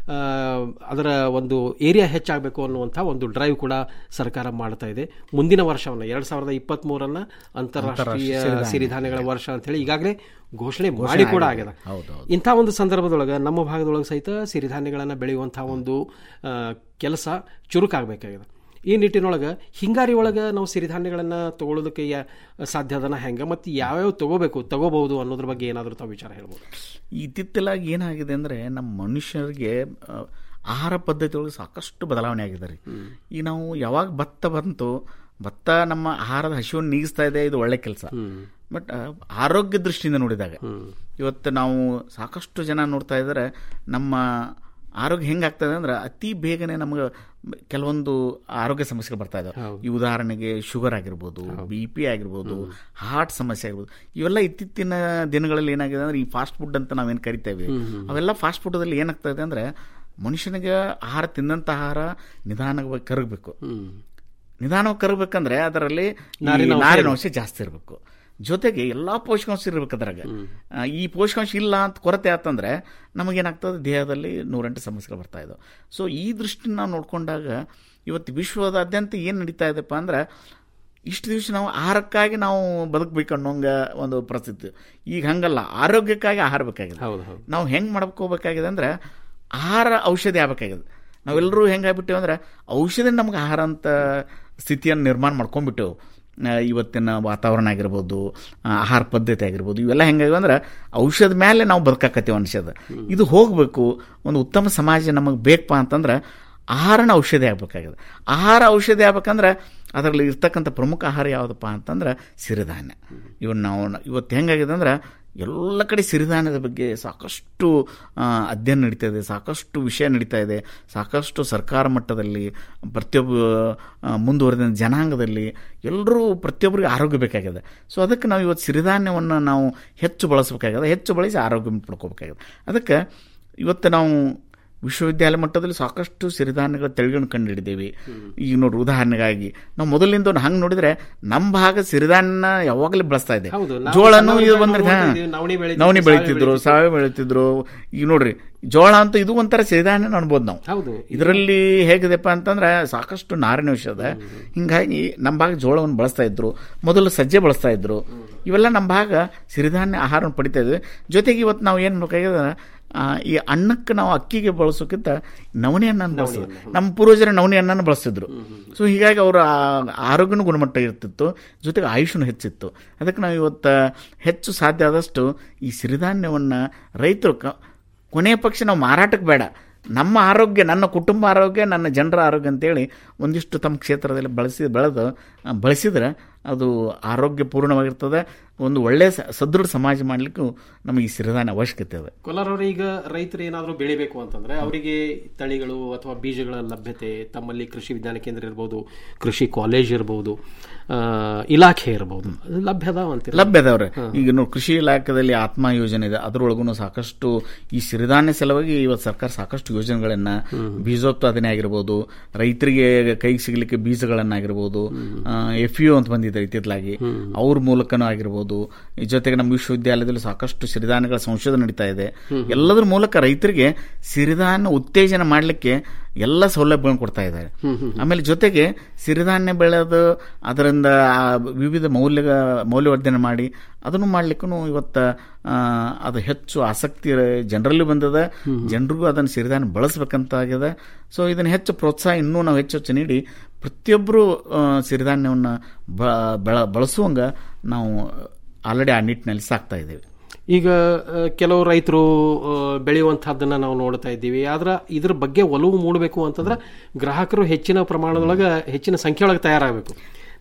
ಅದರ ಒಂದು ಏರಿಯಾ ಹೆಚ್ಚಾಗಬೇಕು ಅನ್ನುವಂಥ ಒಂದು ಡ್ರೈವ್ ಕೂಡ ಸರ್ಕಾರ ಮಾಡ್ತಾ ಇದೆ ಮುಂದಿನ ವರ್ಷವನ್ನು ಎರಡು ಸಾವಿರದ ಇಪ್ಪತ್ತ್ ಮೂರನ್ನ ಅಂತಾರಾಷ್ಟ್ರೀಯ ಅಂತಾರಾಷ್ಟ್ರೀಯ ಸಿರಿಧಾನ್ಯಗಳ ವರ್ಷ ಅಂತೇಳಿ ಈಗಾಗಲೇ ಘೋಷಣೆ ಘೋಷಣೆ ಮಾಡಿ ಕೂಡ ಆಗಿದೆ. ಆಗಿದೆ ಹೌದು, ಇಂಥ ಒಂದು ಸಂದರ್ಭದೊಳಗೆ ನಮ್ಮ ಭಾಗದೊಳಗೆ ಸಹಿತ ಸಿರಿಧಾನ್ಯಗಳನ್ನು ಬೆಳೆಯುವಂಥ ಒಂದು ಆ, ಕೆಲಸ ಚುರುಕಾಗಬೇಕಾಗಿದೆ ಈ ನಿಟ್ಟಿನೊಳಗೆ ಹಿಂಗಾರಿ ಒಳಗೆ ನಾವು ಸಿರಿಧಾನ್ಯಗಳನ್ನು ತಗೊಳ್ಳೋದಕ್ಕೆ ಯಾ- ಸಾಧ್ಯ ಅದನ್ನ ಹೆಂಗೆ ಮತ್ತು ಯಾವ್ಯಾವ ತಗೋಬೇಕು ತಗೋಬಹುದು ಅನ್ನೋದ್ರ ಬಗ್ಗೆ ಏನಾದರೂ ತಾವು ವಿಚಾರ ಹೇಳ್ಬೋದು ಇತ್ತಿತ್ತಲಾಗಿ ಏನಾಗಿದೆ ಅಂದರೆ ನಮ್ಮ ಮನುಷ್ಯರಿಗೆ ಆ, ಆಹಾರ ಪದ್ಧತಿ ಒಳಗೆ ಸಾಕಷ್ಟು ಬದಲಾವಣೆ ಆಗಿದೆ ರೀ ಈಗ ನಾವು ಯಾವಾಗ ಭತ್ತ ಬಂತು ಭತ್ತ ನಮ್ಮ ಆಹಾರದ ಹಸಿವನ್ನು ನೀಗಿಸ್ತಾ ಇದೆ ಇದು ಒಳ್ಳೆ ಕೆಲಸ ಬಟ್ ಆರೋಗ್ಯ ದೃಷ್ಟಿಯಿಂದ ನೋಡಿದಾಗ ಇವತ್ತು ನಾವು ಸಾಕಷ್ಟು ಜನ ನೋಡ್ತಾ ಇದ್ದಾರೆ ನಮ್ಮ ಆರೋಗ್ಯ ಹೆಂಗಾಗ್ತದೆ ಅಂದ್ರೆ ಅತಿ ಬೇಗನೆ ನಮಗೆ ಕೆಲವೊಂದು ಆರೋಗ್ಯ ಸಮಸ್ಯೆಗಳು ಬರ್ತಾ ಇದಾವೆ ಈ ಉದಾಹರಣೆಗೆ ಶುಗರ್ ಆಗಿರ್ಬೋದು ಬಿ ಪಿ ಆಗಿರ್ಬೋದು ಹಾರ್ಟ್ ಸಮಸ್ಯೆ ಆಗಿರ್ಬೋದು ಇವೆಲ್ಲ ಇತ್ತೀಚಿನ ದಿನಗಳಲ್ಲಿ ಏನಾಗಿದೆ ಅಂದ್ರೆ ಈ ಫಾಸ್ಟ್ ಫುಡ್ ಅಂತ ನಾವೇನು ಕರಿತೇವೆ ಅವೆಲ್ಲ ಫಾಸ್ಟ್ ಫುಡ್ದಲ್ಲಿ ಏನಾಗ್ತಾ ಇದೆ ಅಂದ್ರೆ ಮನುಷ್ಯನಿಗೆ ಆಹಾರ ತಿನ್ನಂತ ಆಹಾರ ನಿಧಾನವಾಗಿ ಕರಗಬೇಕು ನಿಧಾನವಾಗಿ ಕರಗಬೇಕಂದ್ರೆ ಅದರಲ್ಲಿ ಈ ನಾರಿನ ಅಂಶ ನಾರಿನ ಇರ್ಬೇಕು. ಅಂಶ ಜಾಸ್ತಿ ಇರಬೇಕು ಜೊತೆಗೆ ಎಲ್ಲಾ ಪೋಷಕಾಂಶ ಇರ್ಬೇಕು ಅದ್ರಾಗ ಆ, ಈ ಪೋಷಕಾಂಶ ಇಲ್ಲ ಅಂತ ಕೊರತೆ ಆತಂದ್ರೆ ನಮಗೇನಾಗ್ತದೆ ದೇಹದಲ್ಲಿ ನೂರೆಂಟು ಸಮಸ್ಯೆಗಳು ಬರ್ತಾ ಇದಾವೆ ಸೊ ಈ ದೃಷ್ಟಿನ ನಾವು ನೋಡ್ಕೊಂಡಾಗ ಇವತ್ತು ವಿಶ್ವದಾದ್ಯಂತ ಏನು ನಡೀತಾ ಇದೆಪ್ಪ ಅಂದ್ರೆ ಇಷ್ಟು ದಿವಸ ನಾವು ಆಹಾರಕ್ಕಾಗಿ ನಾವು ಬದುಕಬೇಕು ಅನ್ನೋಂಗ ಒಂದು ಪರಿಸ್ಥಿತಿ ಈಗ ಹಂಗಲ್ಲ ಆರೋಗ್ಯಕ್ಕಾಗಿ ಆಹಾರ ಬೇಕಾಗಿದೆ ನಾವು ಹೆಂಗೆ ಮಾಡ್ಕೋಬೇಕಾಗಿದೆ ಅಂದ್ರೆ ಆಹಾರ ಔಷಧಿ ಆಗ್ಬೇಕಾಗಿದೆ ನಾವೆಲ್ಲರೂ ಹೆಂಗಾಗ್ಬಿಟ್ಟೇವೆ ಅಂದ್ರೆ ಔಷಧಿ ನಮ್ಗೆ ಆಹಾರ ಅಂತ ಸ್ಥಿತಿಯನ್ನು ನಿರ್ಮಾಣ ಮಾಡ್ಕೊಂಡ್ಬಿಟ್ಟೆವು ಆ, ಇವತ್ತಿನ ವಾತಾವರಣ ಆಗಿರ್ಬೋದು ಆ, ಆಹಾರ ಪದ್ಧತಿ ಆಗಿರ್ಬೋದು ಇವೆಲ್ಲ ಹೆಂಗಾಗಿವೆ ಅಂದ್ರೆ ಔಷಧ ಮೇಲೆ ನಾವು ಬದುಕಾಕತ್ತೀವಿ ಅನ್ಸದ ಇದು ಹೋಗಬೇಕು ಒಂದು ಉತ್ತಮ ಸಮಾಜ ನಮಗೆ ಬೇಕಪ್ಪ ಅಂತಂದ್ರೆ ಆಹಾರನ ಔಷಧಿ ಆಗ್ಬೇಕಾಗಿದೆ ಆಹಾರ ಔಷಧಿ ಆಗ್ಬೇಕಂದ್ರೆ ಅದರಲ್ಲಿ ಇರ್ತಕ್ಕಂಥ ಪ್ರಮುಖ ಆಹಾರ ಯಾವುದಪ್ಪ ಅಂತಂದ್ರೆ ಸಿರಿಧಾನ್ಯ ಇವನ್ ನಾವು ಇವತ್ತು ಹೆಂಗಾಗಿದೆ ಅಂದ್ರೆ ಎಲ್ಲ ಕಡೆ ಸಿರಿಧಾನ್ಯದ ಬಗ್ಗೆ ಸಾಕಷ್ಟು ಆ, ಅಧ್ಯಯನ ನಡೀತಾ ಇದೆ ಸಾಕಷ್ಟು ವಿಷಯ ನಡೀತಾ ಇದೆ ಸಾಕಷ್ಟು ಸರ್ಕಾರ ಮಟ್ಟದಲ್ಲಿ ಪ್ರತಿಯೊಬ್ಬ ಆ, ಮುಂದುವರೆದ ಜನಾಂಗದಲ್ಲಿ ಎಲ್ಲರೂ ಪ್ರತಿಯೊಬ್ಬರಿಗೆ ಆರೋಗ್ಯ ಬೇಕಾಗಿದೆ ಸೊ ಅದಕ್ಕೆ ನಾವು ಇವತ್ತು ಸಿರಿಧಾನ್ಯವನ್ನು ನಾವು ಹೆಚ್ಚು ಬಳಸಬೇಕಾಗಿದೆ ಹೆಚ್ಚು ಬಳಸಿ ಆರೋಗ್ಯ ಪಡ್ಕೋಬೇಕಾಗಿದೆ ಅದಕ್ಕೆ ಇವತ್ತು ನಾವು ವಿಶ್ವವಿದ್ಯಾಲಯ ಮಟ್ಟದಲ್ಲಿ ಸಾಕಷ್ಟು ಸಿರಿಧಾನ್ಯಗಳ ತಳಿಗಳನ್ನು ಕಂಡುಹಿಡಿದೇವೆ ಈಗ ನೋಡ್ರಿ ಉದಾಹರಣೆಗಾಗಿ ನಾವು ಮೊದಲಿಂದ ಹಂಗೆ ನೋಡಿದ್ರೆ ನಮ್ಮ ಭಾಗ ಸಿರಿಧಾನ್ಯನ ಯಾವಾಗಲೂ ಬಳಸ್ತಾ ಇದೆ ಹೌದು, ನಾವು ಜೋಳನು ಸಣ್ಣವ್ರಿದ್ದಾಗ ಇದು ಬಂದ್ರೆ ಹಾ, ನೋಡ್ತಿದ್ವಿ, ನವಣೆ ಬೆಳಿತಿದ್ರು, ನವಣೆ ಸಾವೆ ಬೆಳಿತಿದ್ರು ಸಾವೆ ಬೆಳಿತಿದ್ರು ಈಗ ನೋಡ್ರಿ ಜೋಳ ಅಂತ ಇದು ಒಂಥರ ಸಿರಿಧಾನ್ಯ ಅನ್ಬೋದು ನಾವು ಹೌದು ಇದರಲ್ಲಿ ಹೇಗಿದೆಪ್ಪ ಅಂತಂದ್ರೆ ಸಾಕಷ್ಟು ನಾರಿನ ವಿಷಯ ಅದ ಹಿಂಗಾಗಿ ನಮ್ಮ ಭಾಗ ಜೋಳವನ್ನು ಬಳಸ್ತಾ ಇದ್ರು ಮೊದಲು ಸಜ್ಜೆ ಬಳಸ್ತಾ ಇದ್ರು ಇವೆಲ್ಲ ನಮ್ಮ ಭಾಗ ಸಿರಿಧಾನ್ಯ ಆಹಾರವನ್ನು ಪಡಿತಾ ಇದ್ವಿ ಜೊತೆಗೆ ಇವತ್ತು ನಾವು ಏನು ಬೇಕಾಗಿದೆ ಆ, ಈ ಅನ್ನಕ್ಕೆ ನಾವು ಅಕ್ಕಿಗೆ ಬಳಸೋಕ್ಕಿಂತ ನವಣೆ ಅನ್ನನ್ನು ಬಳಸ್ತಿದ್ರು ನಮ್ಮ ಪೂರ್ವಜರ ನವಣೆ ಅನ್ನನ್ನು ಬಳಸ್ತಿದ್ರು ಸೊ ಹೀಗಾಗಿ ಅವರ ಆರೋಗ್ಯನೂ ಗುಣಮಟ್ಟ ಇರ್ತಿತ್ತು ಜೊತೆಗೆ ಆಯುಷ್ಯನೂ ಹೆಚ್ಚಿತ್ತು ಅದಕ್ಕೆ ನಾವು ಇವತ್ತು ಹೆಚ್ಚು ಸಾಧ್ಯ ಆದಷ್ಟು ಈ ಸಿರಿಧಾನ್ಯವನ್ನು ರೈತರು ಕ ಕೊನೆಯ ಪಕ್ಷ ನಾವು ಮಾರಾಟಕ್ಕೆ ಬೇಡ ನಮ್ಮ ಆರೋಗ್ಯ ನನ್ನ ಕುಟುಂಬ ಆರೋಗ್ಯ ನನ್ನ ಜನರ ಆರೋಗ್ಯ ಅಂತೇಳಿ ಒಂದಿಷ್ಟು ತಮ್ಮ ಕ್ಷೇತ್ರದಲ್ಲಿ ಬಳಸಿ ಬೆಳೆದು ಆ, ಬಳಸಿದ್ರೆ ಅದು ಆರೋಗ್ಯಪೂರ್ಣವಾಗಿರ್ತದೆ ಒಂದು ಒಳ್ಳೆಯ ಸ- ಸದೃಢ ಸಮಾಜ ಮಾಡಲಿಕ್ಕೂ ನಮಗೆ ಈ ಸಿರಿಧಾನ್ಯ ಅವಶ್ಯಕತೆ ಇದೆ ಕೊಲಾರವರು ಈಗ ರೈತರು ಏನಾದರೂ ಬೆಳಿಬೇಕು ಅಂತಂದ್ರೆ ಅವರಿಗೆ ತಳಿಗಳು ಅಥವಾ ಬೀಜಗಳ ಲಭ್ಯತೆ ತಮ್ಮಲ್ಲಿ ಕೃಷಿ ವಿಜ್ಞಾನ ಕೇಂದ್ರ ಇರ್ಬೋದು ಕೃಷಿ ಕಾಲೇಜ್ ಇರ್ಬೋದು ಆ, ಇಲಾಖೆ ಇರ್ಬೋದು ಅದು ಲಭ್ಯ ಅದಾವ ಅಂತೀರ ಲಭ್ಯ ಅದಾವ್ರೆ ಈಗ ನೋಡಿ ಕೃಷಿ ಇಲಾಖೆಯಲ್ಲಿ ಆತ್ಮ ಯೋಜನೆ ಇದೆ ಅದರೊಳಗೂ ಸಾಕಷ್ಟು ಈ ಸಿರಿಧಾನ್ಯ ಸಲುವಾಗಿ ಇವತ್ತು ಸರ್ಕಾರ ಸಾಕಷ್ಟು ಯೋಜನೆಗಳನ್ನ ಬೀಜೋತ್ಪಾದನೆ ಆಗಿರ್ಬೋದು ರೈತರಿಗೆ ಕೈಗೆ ಸಿಗಲಿಕ್ಕೆ ಬೀಜಗಳನ್ನಾಗಿರ್ಬೋದು ಎಫ್ ಯು ಅಂತ ಬಂದಿದೆ ಇತ್ತಿತ್ತಲಾಗಿ ಅವ್ರ ಮೂಲಕನೂ ಆಗಿರ್ಬೋದು ಈ ಜೊತೆಗೆ ನಮ್ಮ ವಿಶ್ವವಿದ್ಯಾಲಯದಲ್ಲಿ ಸಾಕಷ್ಟು ಸಿರಿಧಾನ್ಯಗಳ ಸಂಶೋಧನೆ ನಡೀತಾ ಇದೆ ಎಲ್ಲದರ ಮೂಲಕ ರೈತರಿಗೆ ಸಿರಿಧಾನ್ಯ ಉತ್ತೇಜನ ಮಾಡಲಿಕ್ಕೆ ಎಲ್ಲ ಸೌಲಭ್ಯಗಳನ್ನು ಕೊಡ್ತಾ ಇದ್ದಾರೆ ಆಮೇಲೆ ಜೊತೆಗೆ ಸಿರಿಧಾನ್ಯ ಬೆಳೆದು ಅದರಿಂದ ಆ ವಿವಿಧ ಮೌಲ್ಯ ಮೌಲ್ಯವರ್ಧನೆ ಮಾಡಿ ಅದನ್ನು ಮಾಡ್ಲಿಕ್ಕೂ ಇವತ್ತು ಆ, ಅದು ಹೆಚ್ಚು ಆಸಕ್ತಿ ಜನರಲ್ಲಿ ಬಂದದ ಜನರಿಗೂ ಅದನ್ನು ಸಿರಿಧಾನ್ಯ ಬಳಸಬೇಕಂತ ಆಗಿದೆ ಸೊ ಇದನ್ನು ಹೆಚ್ಚು ಪ್ರೋತ್ಸಾಹ ಇನ್ನೂ ನಾವು ಹೆಚ್ಚು ಹೆಚ್ಚು ನೀಡಿ ಪ್ರತಿಯೊಬ್ಬರು ಸಿರಿಧಾನ್ಯವನ್ನು ಬ ಬೆಳ ಬಳಸುವಂಗ ನಾವು ಆಲ್ರೆಡಿ ಆ ನಿಟ್ಟಿನಲ್ಲಿ ಸಾಕ್ತಾ ಇದ್ದೇವೆ ಈಗ ಆ, ಕೆಲವು ರೈತರು ಆ, ಬೆಳೆಯುವಂತಹದ್ದನ್ನ ನಾವು ನೋಡ್ತಾ ಇದ್ದೀವಿ ಆದ್ರೆ ಇದ್ರ ಬಗ್ಗೆ ಒಲವು ಮೂಡಬೇಕು ಅಂತಂದ್ರೆ ಗ್ರಾಹಕರು ಹೆಚ್ಚಿನ ಪ್ರಮಾಣದೊಳಗೆ ಹೆಚ್ಚಿನ ಸಂಖ್ಯೆಯೊಳಗೆ ತಯಾರಾಗಬೇಕು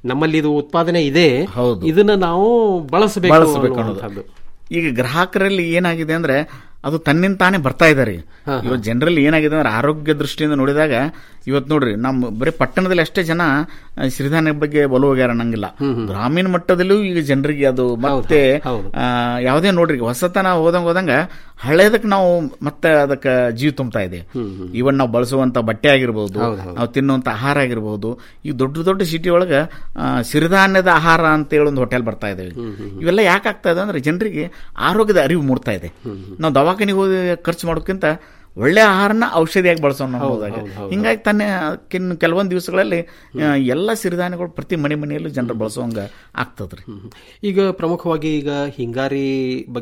ನಮ್ಮಲ್ಲಿ ಇದು ಉತ್ಪಾದನೆ ಇದೆ ಹೌದು ಇದನ್ನ ನಾವು ಬಳಸಬೇಕು ಬಳಸಬೇಕು ಅನ್ನುವಂಥದ್ದು. ಅನ್ನೋದು ಈಗ ಗ್ರಾಹಕರಲ್ಲಿ ಏನಾಗಿದೆ ಅಂದ್ರೆ ಅದು ತನ್ನಿಂದ ತಾನೇ ಬರ್ತಾ ಇದಾರೆ ಇವತ್ತು ಜನರಲ್ಲಿ ಏನಾಗಿದೆ ಅಂದ್ರೆ ಆರೋಗ್ಯ ದೃಷ್ಟಿಯಿಂದ ನೋಡಿದಾಗ ಇವತ್ತು ನೋಡ್ರಿ ನಮ್ಮ ಬರೀ ಪಟ್ಟಣದಲ್ಲಿ ಅಷ್ಟೇ ಜನ ಆ, ಸಿರಿಧಾನ್ಯ ಬಗ್ಗೆ ಒಲವು ಹೋಗ್ಯಾರ ಅನ್ನಂಗಿಲ್ಲ ಗ್ರಾಮೀಣ ಮಟ್ಟದಲ್ಲೂ ಈಗ ಜನರಿಗೆ ಅದು ಮತ್ತೆ ಆ, ಯಾವುದೇ ನೋಡ್ರಿ ಈಗ ಹೊಸತನ ಹೋದಂಗ ಹೋದಂಗ ಹಳೇದಕ್ಕೆ ನಾವು ಮತ್ತೆ ಅದಕ್ಕೆ ಜೀವ ತುಂಬ್ತಾ ಇದೆ ಇವನ್ ನಾವು ಬಳಸುವಂತ ಬಟ್ಟೆ ಆಗಿರ್ಬೋದು ನಾವು ತಿನ್ನುವಂತ ಆಹಾರ ಆಗಿರ್ಬೋದು ಈ ದೊಡ್ಡ ದೊಡ್ಡ ಸಿಟಿ ಒಳಗ ಆ, ಸಿರಿಧಾನ್ಯದ ಆಹಾರ ಅಂತ ಹೇಳಿ ಒಂದು ಹೋಟೆಲ್ ಬರ್ತಾ ಇದಾವೆ ಇವೆಲ್ಲ ಯಾಕೆ ಆಗ್ತಾ ಇದೆ ಅಂದ್ರೆ ಜನರಿಗೆ ಆರೋಗ್ಯದ ಅರಿವು ಮೂಡ್ತಾ ಇದೆ ನಾವು ದವಾಖಾನಿಗೆ ಹೋಗಿ ಖರ್ಚು ಮಾಡೋಕ್ಕಿಂತ ಒಳ್ಳೆ ಆಹಾರನ ಔಷಧಿಯಾಗಿ ಬಳಸೋಣ ಅನ್ನೋದಾಗ ಹಿಂಗಾಗಿ ತಾನೇ ಕೆನ್- ಕೆಲವೊಂದು ದಿವಸಗಳಲ್ಲಿ ಆ, ಎಲ್ಲ ಸಿರಿಧಾನ್ಯಗಳು ಪ್ರತಿ ಮನೆ ಮನೆಯಲ್ಲೂ ಜನರು ಬಳಸುವಂಗ ಆಗ್ತದ್ರಿ ಈಗ ಪ್ರಮುಖವಾಗಿ ಈಗ ಹಿಂಗಾರಿ ಬಗ್ಗೆ